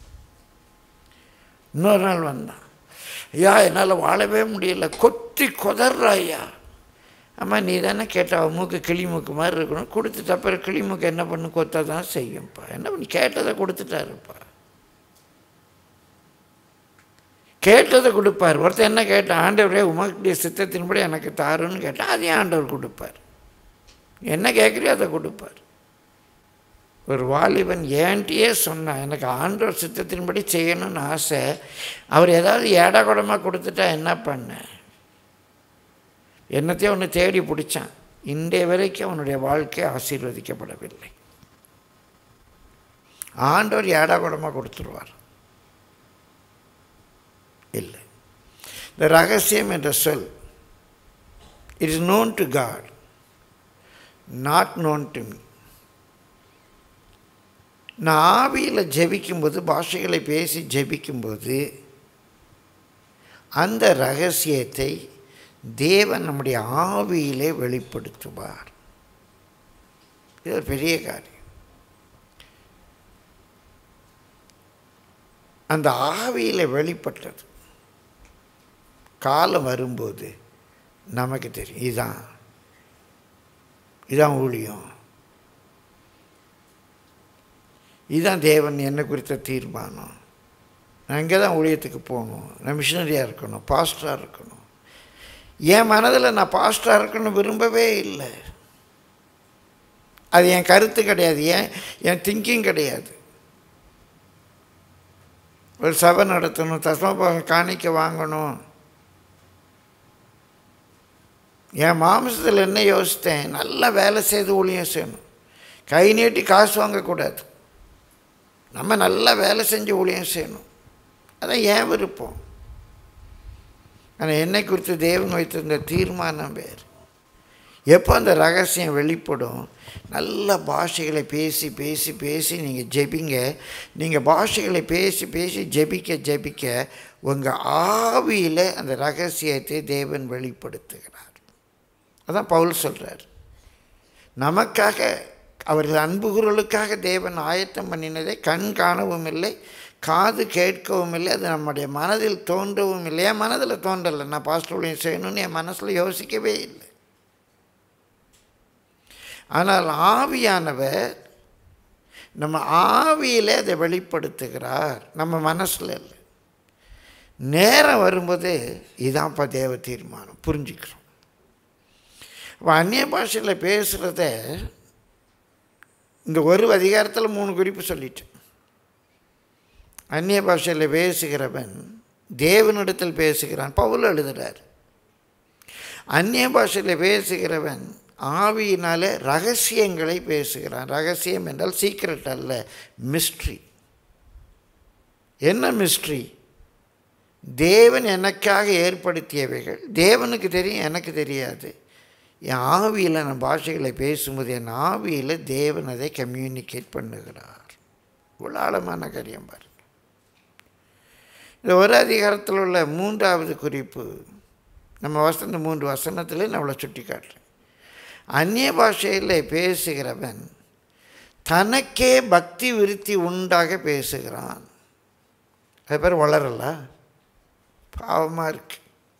இன்னொரு நாள் வந்தான் ஐயா என்னால் வாழவே முடியல கொத்தி கொதர்றா ஐயா அம்மா நீ தானே கேட்ட அவன் மூக்கு கிளி மூக்கு மாதிரி இருக்கணும் கொடுத்துட்டு அப்புறம் கிளி மூக்கு என்ன பண்ணு கொத்தா தான் செய்யும்ப்பா என்ன பண்ணி கேட்டதை கொடுத்துட்டாருப்பா கேட்டதை கொடுப்பார் ஒருத்தன் என்ன கேட்டான் ஆண்டவரே உமக்குடைய சித்தத்தின்படி எனக்கு தாருன்னு கேட்டான் அதையும் ஆண்டவர் கொடுப்பார் என்ன கேட்குறியோ அதை கொடுப்பார் ஒரு வாலிபன் ஏன்ட்டியே சொன்னான் எனக்கு ஆண்டவர் சித்தத்தின்படி செய்யணும்னு ஆசை அவர் ஏதாவது ஏடா குடமாக கொடுத்துட்டா என்ன பண்ண என்னத்தையும் ஒன்று தேடி பிடிச்சான் இன்றைய வரைக்கும் அவனுடைய வாழ்க்கை ஆசீர்வதிக்கப்படவில்லை ஆண்டவர் ஏடா குடமாக கொடுத்துருவார் இல்லை இந்த ரகசியம் என்ற சொல் it is known to God not known to me நான் ஆவியில் ஜெபிக்கும்போது பாஷைகளை பேசி ஜெபிக்கும்போது அந்த ரகசியத்தை தேவன் நம்முடைய ஆவியிலே வெளிப்படுத்துவார் இது ஒரு பெரிய காரியம் அந்த ஆவியில் வெளிப்பட்டது காலம் வரும்போது நமக்கு தெரியும் இதுதான் இதான் ஊழியம் இதுதான் தேவன் என்னை குறித்த தீர்மானம் நான் இங்கே தான் ஊழியத்துக்கு போகணும் நான் மிஷினரியாக இருக்கணும் பாஸ்டராக இருக்கணும் என் மனதில் நான் பாஸ்டராக இருக்கணும் விரும்பவே இல்லை அது என் கருத்து கிடையாது ஏன் என் திங்கிங் கிடையாது ஒரு சபை நடத்தணும் தஸ்மா காணிக்க வாங்கணும் என் மாம்சத்தில் என்ன யோசித்தேன் நல்லா வேலை செய்து ஊழியம் செய்யணும் கை நீட்டி காசு வாங்கக்கூடாது நம்ம நல்லா வேலை செஞ்சு ஊழியம் செய்யணும் அதான் ஏன் விருப்பம் ஆனால் என்னை குறித்து தேவன் வைத்திருந்த தீர்மானம் வேறு எப்போ அந்த ரகசியம் வெளிப்படும் நல்ல பாஷைகளை பேசி பேசி பேசி நீங்கள் ஜெபிங்க நீங்கள் பாஷைகளை பேசி பேசி ஜெபிக்க ஜெபிக்க உங்கள் ஆவியில் அந்த ரகசியத்தை தேவன் வெளிப்படுத்துகிறார் அதான் பவுல் சொல்கிறார் நமக்காக அவரது அன்புகுரலுக்காக தேவன் ஆயத்தம் பண்ணினதை கண் காணவும் இல்லை காது கேட்கவும் இல்லை அது நம்முடைய மனதில் தோன்றவும் இல்லை என் மனதில் தோன்றலை நான் பாஸ்டர்லையும் செய்யணும்னு என் மனசில் யோசிக்கவே இல்லை ஆனால் ஆவியானவர் நம்ம ஆவியில் அதை வெளிப்படுத்துகிறார் நம்ம மனசில் இல்லை நேரம் வரும்போது இதான்ப்பா தேவ தீர்மானம் புரிஞ்சுக்கிறோம் அப்போ அந்நிய பாஷையில் பேசுகிறத இந்த ஒரு அதிகாரத்தில் மூணு குறிப்பு சொல்லிட்டேன் அந்நிய பாஷையில் பேசுகிறவன் தேவனிடத்தில் பேசுகிறான் பவுல் எழுதுகிறார் அந்நிய பாஷையில் பேசுகிறவன் ஆவியினாலே ரகசியங்களை பேசுகிறான் ரகசியம் என்றால் சீக்ரெட் அல்ல மிஸ்ட்ரி என்ன மிஸ்ட்ரி தேவன் எனக்காக ஏற்படுத்தியவைகள் தேவனுக்கு தெரியும் எனக்கு தெரியாது என் ஆவியில் நான் பாஷைகளை பேசும்போது என் ஆவியில் தேவன் அதை கம்யூனிகேட் பண்ணுகிறார் இவ்வளோ ஆழமான காரியம் பாருங்க இந்த ஒரு அதிகாரத்தில் உள்ள மூன்றாவது குறிப்பு நம்ம வசந்த மூன்று வசனத்திலே நான் அவளை சுட்டி காட்டுறேன் அந்நிய பாஷையில் பேசுகிறவன் தனக்கே பக்தி விருத்தி உண்டாக பேசுகிறான் அது பேர் வளரல பாவமாக இருக்கு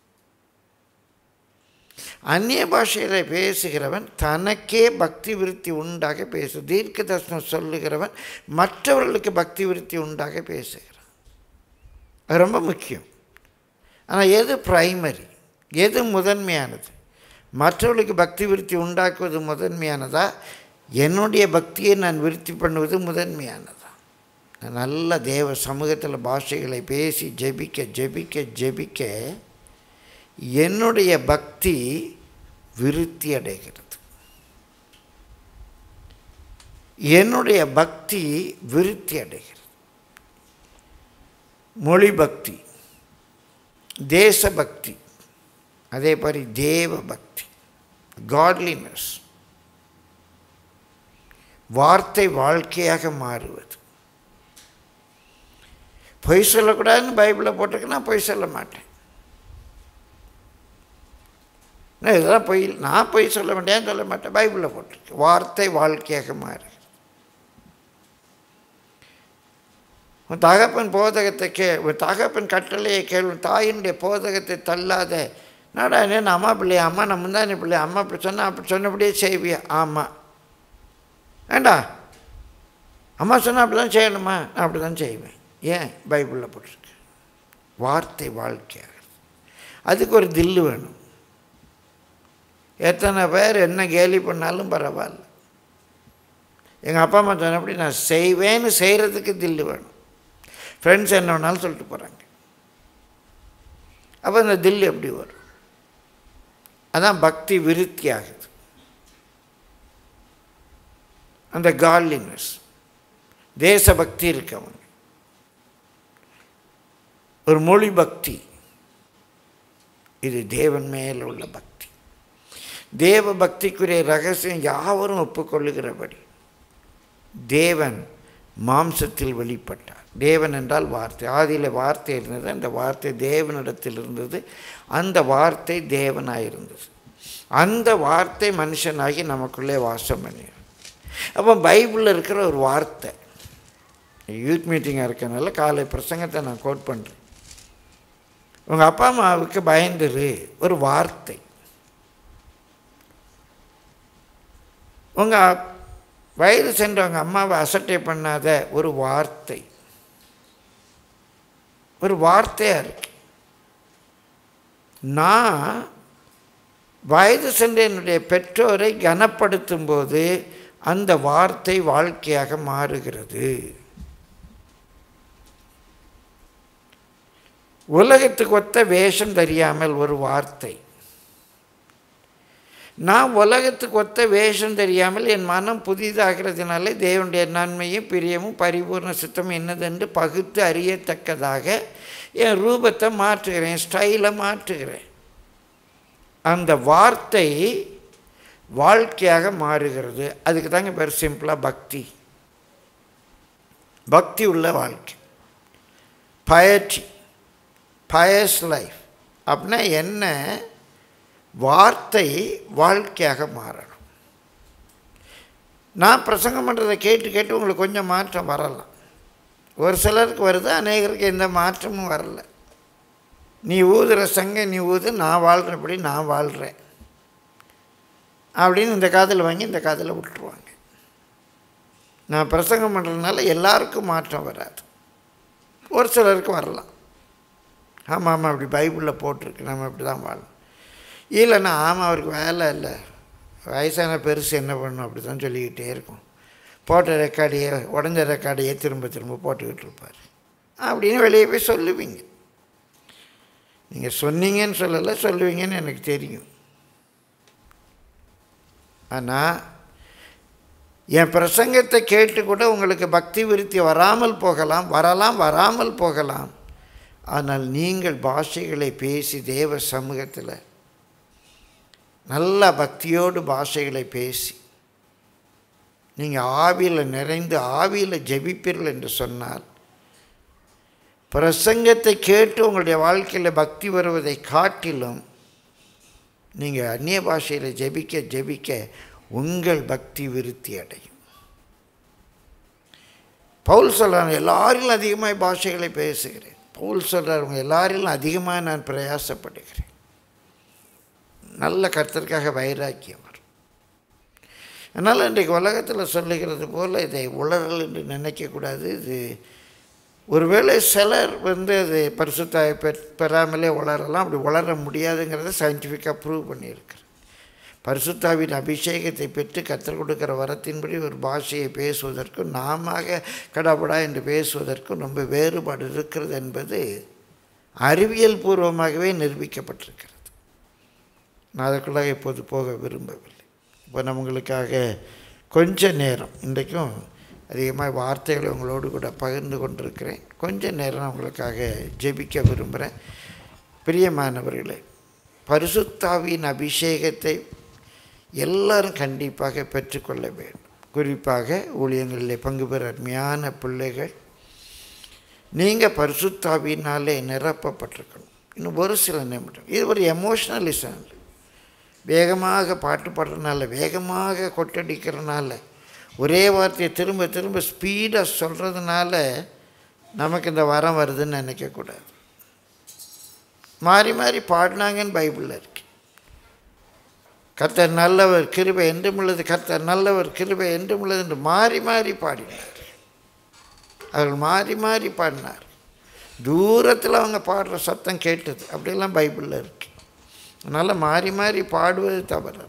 அந்நிய பாஷையில் பேசுகிறவன் தனக்கே பக்தி விருத்தி உண்டாக பேசு தீர்க்க தரிசனம் சொல்லுகிறவன் மற்றவர்களுக்கு பக்தி விருத்தி உண்டாக பேசுகிறான் அது ரொம்ப முக்கியம் ஆனால் எது பிரைமரி எது முதன்மையானது மற்றவர்களுக்கு பக்தி விருத்தி உண்டாக்குவது முதன்மையானதா என்னுடைய பக்தியை நான் விருத்தி பண்ணுவது முதன்மையானதா நான் நல்ல தேவ சமூகத்தில் பாஷைகளை பேசி ஜெபிக்க ஜெபிக்க ஜெபிக்க என்னுடைய பக்தி விருத்தி அடைகிறது என்னுடைய பக்தி விருத்தி அடைகிறது மொழி பக்தி தேச பக்தி அதே மாதிரி தேவ பக்தி காட்லினஸ் வார்த்தை வாழ்க்கையாக மாறுவது பொய் சொல்லக்கூடாதுன்னு பைபிளில் போட்டிருக்கு நான் பொய் சொல்ல மாட்டேன் நான் இதெல்லாம் பொய் நான் பொய் சொல்ல மாட்டேன் சொல்ல மாட்டேன் பைபிளில் போட்டிருக்கு வார்த்தை வாழ்க்கையாக மாறு உன் தகப்பன் போதகத்தை கே உன் தகப்பன் கட்டளையை கேள்வி தாயினுடைய போதகத்தை தள்ளாத நாடா என்ன அம்மா பிள்ளை அம்மா நம்ம தான் பிள்ளை அம்மா அப்படி சொன்னால் அப்படி சொன்னபடியே செய்வியா ஆமாம் ஏண்டா அம்மா சொன்னால் அப்படி தான் செய்யணுமா நான் அப்படி தான் செய்வேன் ஏன் பைபிளில் போட்டிருக்கு வார்த்தை வாழ்க்கையாக அதுக்கு ஒரு தில்லு வேணும் எத்தனை பேர் என்ன கேலி பண்ணாலும் பரவாயில்ல எங்கள் அப்பா அம்மா சொன்னபடி நான் செய்வேன்னு செய்கிறதுக்கு தில்லு வேணும் ஃப்ரெண்ட்ஸ் என்ன வேணாலும் சொல்லிட்டு போகிறாங்க அப்போ இந்த தில்லு எப்படி வரும் அதான் பக்தி விருத்தி ஆகுது அந்த காட்லினஸ் தேசபக்தி இருக்கவங்க ஒரு மொழி பக்தி இது தேவன் மேல் உள்ள பக்தி தேவ பக்திக்குரிய ரகசியம் யாவரும் ஒப்புக்கொள்ளுகிறபடி தேவன் மாம்சத்தில் வெளிப்பட்டார் தேவன் என்றால் வார்த்தை ஆதியில் வார்த்தை இருந்தது அந்த வார்த்தை தேவனிடத்தில் இருந்தது அந்த வார்த்தை தேவனாக இருந்தது அந்த வார்த்தை மனுஷனாகி நமக்குள்ளே வாசம் பண்ணி அப்போ பைபிளில் இருக்கிற ஒரு வார்த்தை யூத் மீட்டிங்காக இருக்கனால காலை பிரசங்கத்தை நான் கோட் பண்ணுறேன் உங்கள் அப்பா அம்மாவுக்கு பயந்துரு ஒரு வார்த்தை உங்கள் வயது சென்றவங்க அம்மாவை அசட்டை பண்ணாத ஒரு வார்த்தை ஒரு வார்த்தையாக இருக்கு நான் வயது சென்ற என்னுடைய பெற்றோரை கனப்படுத்தும் போது அந்த வார்த்தை வாழ்க்கையாக மாறுகிறது உலகத்துக்கு ஒத்த வேஷம் தெரியாமல் ஒரு வார்த்தை நான் உலகத்துக்கு ஒத்த வேஷம் தெரியாமல் என் மனம் புதிதாகிறதுனால தேவனுடைய நன்மையும் பிரியமும் பரிபூர்ண சுத்தம் என்னதென்று பகுத்து அறியத்தக்கதாக என் ரூபத்தை மாற்றுகிறேன் ஸ்டைலை மாற்றுகிறேன் அந்த வார்த்தை வாழ்க்கையாக மாறுகிறது அதுக்கு தாங்க பேர் சிம்பிளாக பக்தி பக்தி உள்ள வாழ்க்கை பயற்றி பயஸ் லைஃப் அப்படின்னா என்ன வார்த்தை வாழ்க்கையாக மாறணும் நான் பிரசங்கம் பண்ணுறதை கேட்டு கேட்டு உங்களுக்கு கொஞ்சம் மாற்றம் வரலாம் ஒரு சிலருக்கு வருது அநேகருக்கு எந்த மாற்றமும் வரல நீ ஊதுற சங்க நீ ஊது நான் வாழ்கிறபடி நான் வாழ்கிறேன் அப்படின்னு இந்த காதில் வாங்கி இந்த காதில் விட்டுருவாங்க நான் பிரசங்கம் பண்ணுறதுனால எல்லாருக்கும் மாற்றம் வராது ஒரு சிலருக்கு வரலாம் ஆமாம் ஆமாம் அப்படி பைபிளில் போட்டிருக்கு நம்ம இப்படி தான் வாழணும் இல்லைண்ணா ஆமாம் அவருக்கு வேலை இல்லை வயசான பெருசு என்ன பண்ணும் அப்படி தான் சொல்லிக்கிட்டே இருக்கும் போட்ட ரெக்கார்டையே உடஞ்ச ரெக்கார்டையே திரும்ப திரும்ப போட்டுக்கிட்டு இருப்பார் அப்படின்னு வெளியே போய் சொல்லுவீங்க நீங்கள் சொன்னீங்கன்னு சொல்லலை சொல்லுவீங்கன்னு எனக்கு தெரியும் ஆனால் என் பிரசங்கத்தை கேட்டு கூட உங்களுக்கு பக்தி விருத்தி வராமல் போகலாம் வரலாம் வராமல் போகலாம் ஆனால் நீங்கள் பாஷைகளை பேசி தேவ சமூகத்தில் நல்ல பக்தியோடு பாஷைகளை பேசி நீங்கள் ஆவியில் நிறைந்து ஆவியில் ஜெபிப்பீர்கள் என்று சொன்னால் பிரசங்கத்தை கேட்டு உங்களுடைய வாழ்க்கையில் பக்தி வருவதை காட்டிலும் நீங்கள் அந்நிய பாஷையில் ஜெபிக்க ஜெபிக்க உங்கள் பக்தி விருத்தி அடையும் பவுல் சொல்கிறாங்க எல்லாரிலும் அதிகமாக பாஷைகளை பேசுகிறேன் பவுல் சொல்கிறாங்க எல்லாரிலும் அதிகமாக நான் பிரயாசப்படுகிறேன் நல்ல கர்த்தருக்காக வைராக்கியம் வரும் அதனால் இன்றைக்கு உலகத்தில் சொல்லுகிறது போல் இதை உளறல் என்று நினைக்கக்கூடாது இது ஒருவேளை சிலர் வந்து அது பரிசுத்தாய் பெ பெறாமலே உளரலாம் அப்படி உளர முடியாதுங்கிறத சயின்டிஃபிக்காக ப்ரூவ் பண்ணியிருக்கிறேன் பரிசுத்தாவின் அபிஷேகத்தை பெற்று கற்றுக் கொடுக்கிற வரத்தின்படி ஒரு பாஷையை பேசுவதற்கும் நாம கடவுடா என்று பேசுவதற்கும் ரொம்ப வேறுபாடு இருக்கிறது என்பது அறிவியல் பூர்வமாகவே நிரூபிக்கப்பட்டிருக்கிறது நான் அதற்குள்ளாக இப்போது போக விரும்பவில்லை இப்போ நான் உங்களுக்காக கொஞ்ச நேரம் இன்றைக்கும் அதிகமாக வார்த்தைகளை உங்களோடு கூட பகிர்ந்து கொண்டிருக்கிறேன் கொஞ்ச நேரம் உங்களுக்காக ஜெபிக்க விரும்புகிறேன் பிரியமானவர்களே பரிசுத்தாவின் அபிஷேகத்தை எல்லாரும் கண்டிப்பாக பெற்றுக்கொள்ள வேண்டும் குறிப்பாக ஊழியங்களில் பங்கு பெற அருமையான பிள்ளைகள் நீங்கள் பரிசுத்தாவினாலே நிரப்பப்பட்டிருக்கணும் இன்னும் ஒரு சில நிமிடம் இது ஒரு எமோஷ்னலிசம் இல்லை வேகமாக பாட்டு பாடுறதுனால வேகமாக கொட்டடிக்கிறதுனால ஒரே வார்த்தையை திரும்ப திரும்ப ஸ்பீடாக சொல்கிறதுனால நமக்கு இந்த வரம் வருதுன்னு நினைக்கக்கூடாது மாறி மாறி பாடினாங்கன்னு பைபிளில் இருக்கு கர்த்தர் நல்லவர் கிருபை என்றும் உள்ளது கர்த்தர் நல்லவர் கிருபை என்றும் உள்ளது என்று மாறி மாறி பாடினார் அவர்கள் மாறி மாறி பாடினார் தூரத்தில் அவங்க பாடுற சத்தம் கேட்டது அப்படியெல்லாம் பைபிளில் இருக்கு அதனால் மாறி மாறி பாடுவது தவறு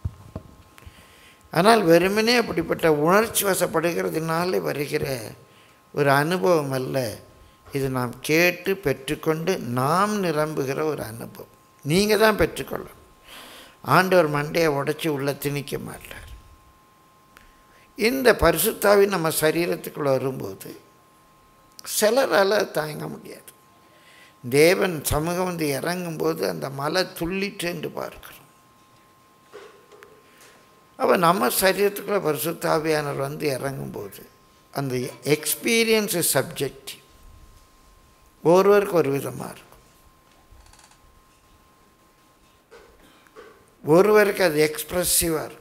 ஆனால் வெறுமனே அப்படிப்பட்ட உணர்ச்சி வசப்படுகிறதுனால வருகிற ஒரு அனுபவம் அல்ல இது நாம் கேட்டு பெற்றுக்கொண்டு நாம் நிரம்புகிற ஒரு அனுபவம் நீங்கள் தான் பெற்றுக்கொள்ளணும் ஆண்டவர் மண்டையை உடச்சி உள்ள திணிக்க மாட்டார் இந்த பரிசுத்தாவி நம்ம சரீரத்துக்குள்ளே வரும்போது சிலரால் தாங்க முடியாது தேவன் சமூகம் வந்து இறங்கும்போது அந்த மலை துள்ளிட்டு என்று பார்க்கிறோம் அப்போ நம்ம சரீரத்துக்குள்ள பரிசுத்தாவியானவர் வந்து இறங்கும்போது அந்த எக்ஸ்பீரியன்ஸ் இஸ் சப்ஜெக்ட் ஒருவருக்கு ஒரு விதமாக இருக்கும் ஒருவருக்கு அது எக்ஸ்ப்ரெசிவாக இருக்கும்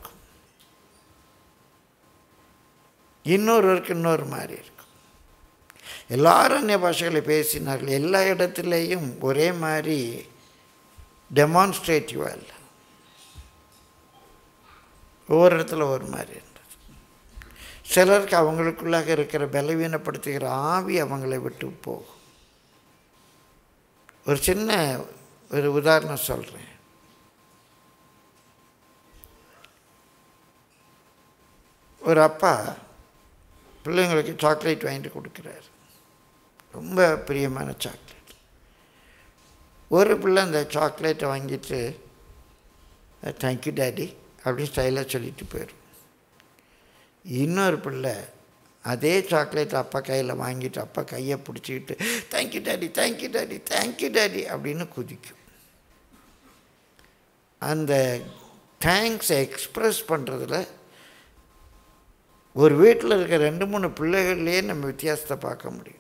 இன்னொருவருக்கு இன்னொரு மாதிரி இருக்கும் எல்லாரும் அந்நிய பாஷைகளை பேசினார்கள் எல்லா இடத்துலையும் ஒரே மாதிரி டெமான்ஸ்ட்ரேட்டிவாக இல்லை ஒவ்வொரு இடத்துல ஒரு மாதிரி இருந்தது சிலருக்கு அவங்களுக்குள்ளாக இருக்கிற பலவீனப்படுத்துகிற ஆவி அவங்களை விட்டு போகும் ஒரு சின்ன ஒரு உதாரணம் சொல்கிறேன் ஒரு அப்பா பிள்ளைங்களுக்கு சாக்லேட் வாங்கிட்டு கொடுக்குறாரு ரொம்ப பிரியமான சாக்லேட் ஒரு பிள்ளை அந்த சாக்லேட்டை வாங்கிட்டு தேங்க்யூ டேடி அப்படின்னு ஸ்டைலாக சொல்லிட்டு போயிடும் இன்னொரு பிள்ளை அதே சாக்லேட் அப்பா கையில் வாங்கிட்டு அப்பா கையை பிடிச்சிக்கிட்டு thank you daddy thank you daddy thank you daddy அப்படின்னு குதிக்கும் அந்த தேங்க்ஸை எக்ஸ்ப்ரெஸ் பண்ணுறதுல ஒரு வீட்டில் இருக்க ரெண்டு மூணு பிள்ளைகள்லேயே நம்ம வித்தியாசத்தை பார்க்க முடியும்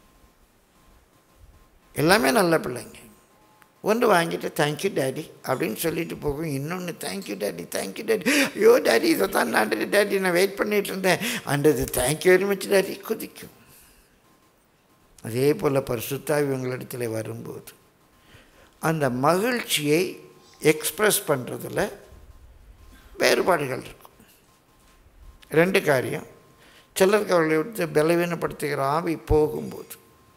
எல்லாமே நல்ல பிள்ளைங்க ஒன்று வாங்கிட்டு தேங்க்யூ டேடி அப்படின்னு சொல்லிட்டு போகும் இன்னொன்று தேங்க்யூ டேடி தேங்க்யூ டேடி ஐயோ டேடி இதை தான் நான் டேடி நான் வெயிட் பண்ணிகிட்டு இருந்தேன் அண்டது தேங்க்யூ வெரி மச் டேடி குதிக்கும் அதே போல் பரிசுத்தாவி உங்களிடத்தில் வரும்போது அந்த மகிழ்ச்சியை எக்ஸ்ப்ரெஸ் பண்ணுறதுல வேறுபாடுகள் இருக்கும் ரெண்டு காரியம் சிலருக்கு அவர்களை விட்டு பலவீனப்படுத்துகிற ஆவி போகும்போது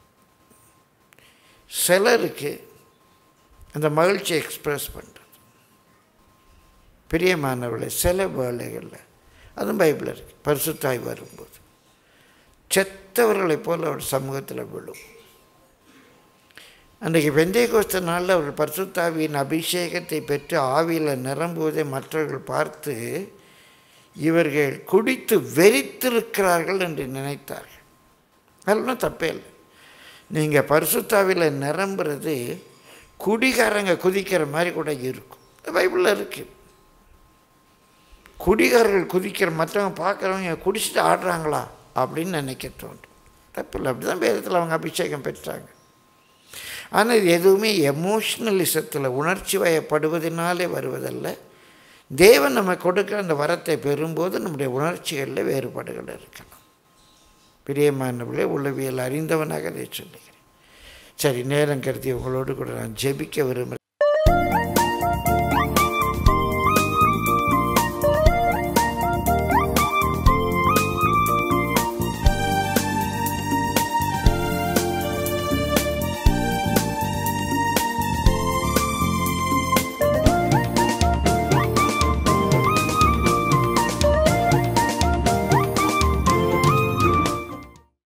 சிலருக்கு அந்த மகிழ்ச்சியை எக்ஸ்ப்ரெஸ் பண்ணுறது பிரியமானவர்களை சில வேலைகளில் அதுவும் பைபிள் இருக்குது பரிசுத்தாய் வரும்போது செத்தவர்களைப் போல் அவர் சமூகத்தில் விழும் அன்றைக்கு வெந்தய கோஸ்த நாளில் அவர் பரிசுத்தாவியின் அபிஷேகத்தை பெற்று ஆவியில் நிரம்புவதை மற்றவர்கள் பார்த்து இவர்கள் குடித்து வெறித்திருக்கிறார்கள் என்று நினைத்தார்கள் அதெல்லாம் தப்பே இல்லை நீங்கள் பரிசுத்தாவில் நிரம்புறது குடிகாரங்க குதிக்கிற மாதிரி கூட இருக்கும் பைபிளில் இருக்குது குடிகாரர்கள் குதிக்கிற மற்றவங்க பார்க்குறவங்க குடிச்சிட்டு ஆடுறாங்களா அப்படின்னு நினைக்க தோன்றும் தப்பு இல்லை அப்படி தான் வேதத்தில் அவங்க அபிஷேகம் பெற்றாங்க ஆனால் இது எதுவுமே எமோஷ்னலிசத்தில் உணர்ச்சி வயப்படுவதனாலே வருவதல்ல தேவன் நம்ம கொடுக்குற அந்த வரத்தை பெறும்போது நம்முடைய உணர்ச்சிகளில் வேறுபாடுகள் இருக்கலாம் பிரியமானவர்களே உளவியல் அறிந்தவனாக அதை சொல்லுகிறேன் சரி நேரம் கருதி உங்களோடு கூட நான் ஜெபிக்க விரும்புகிறேன்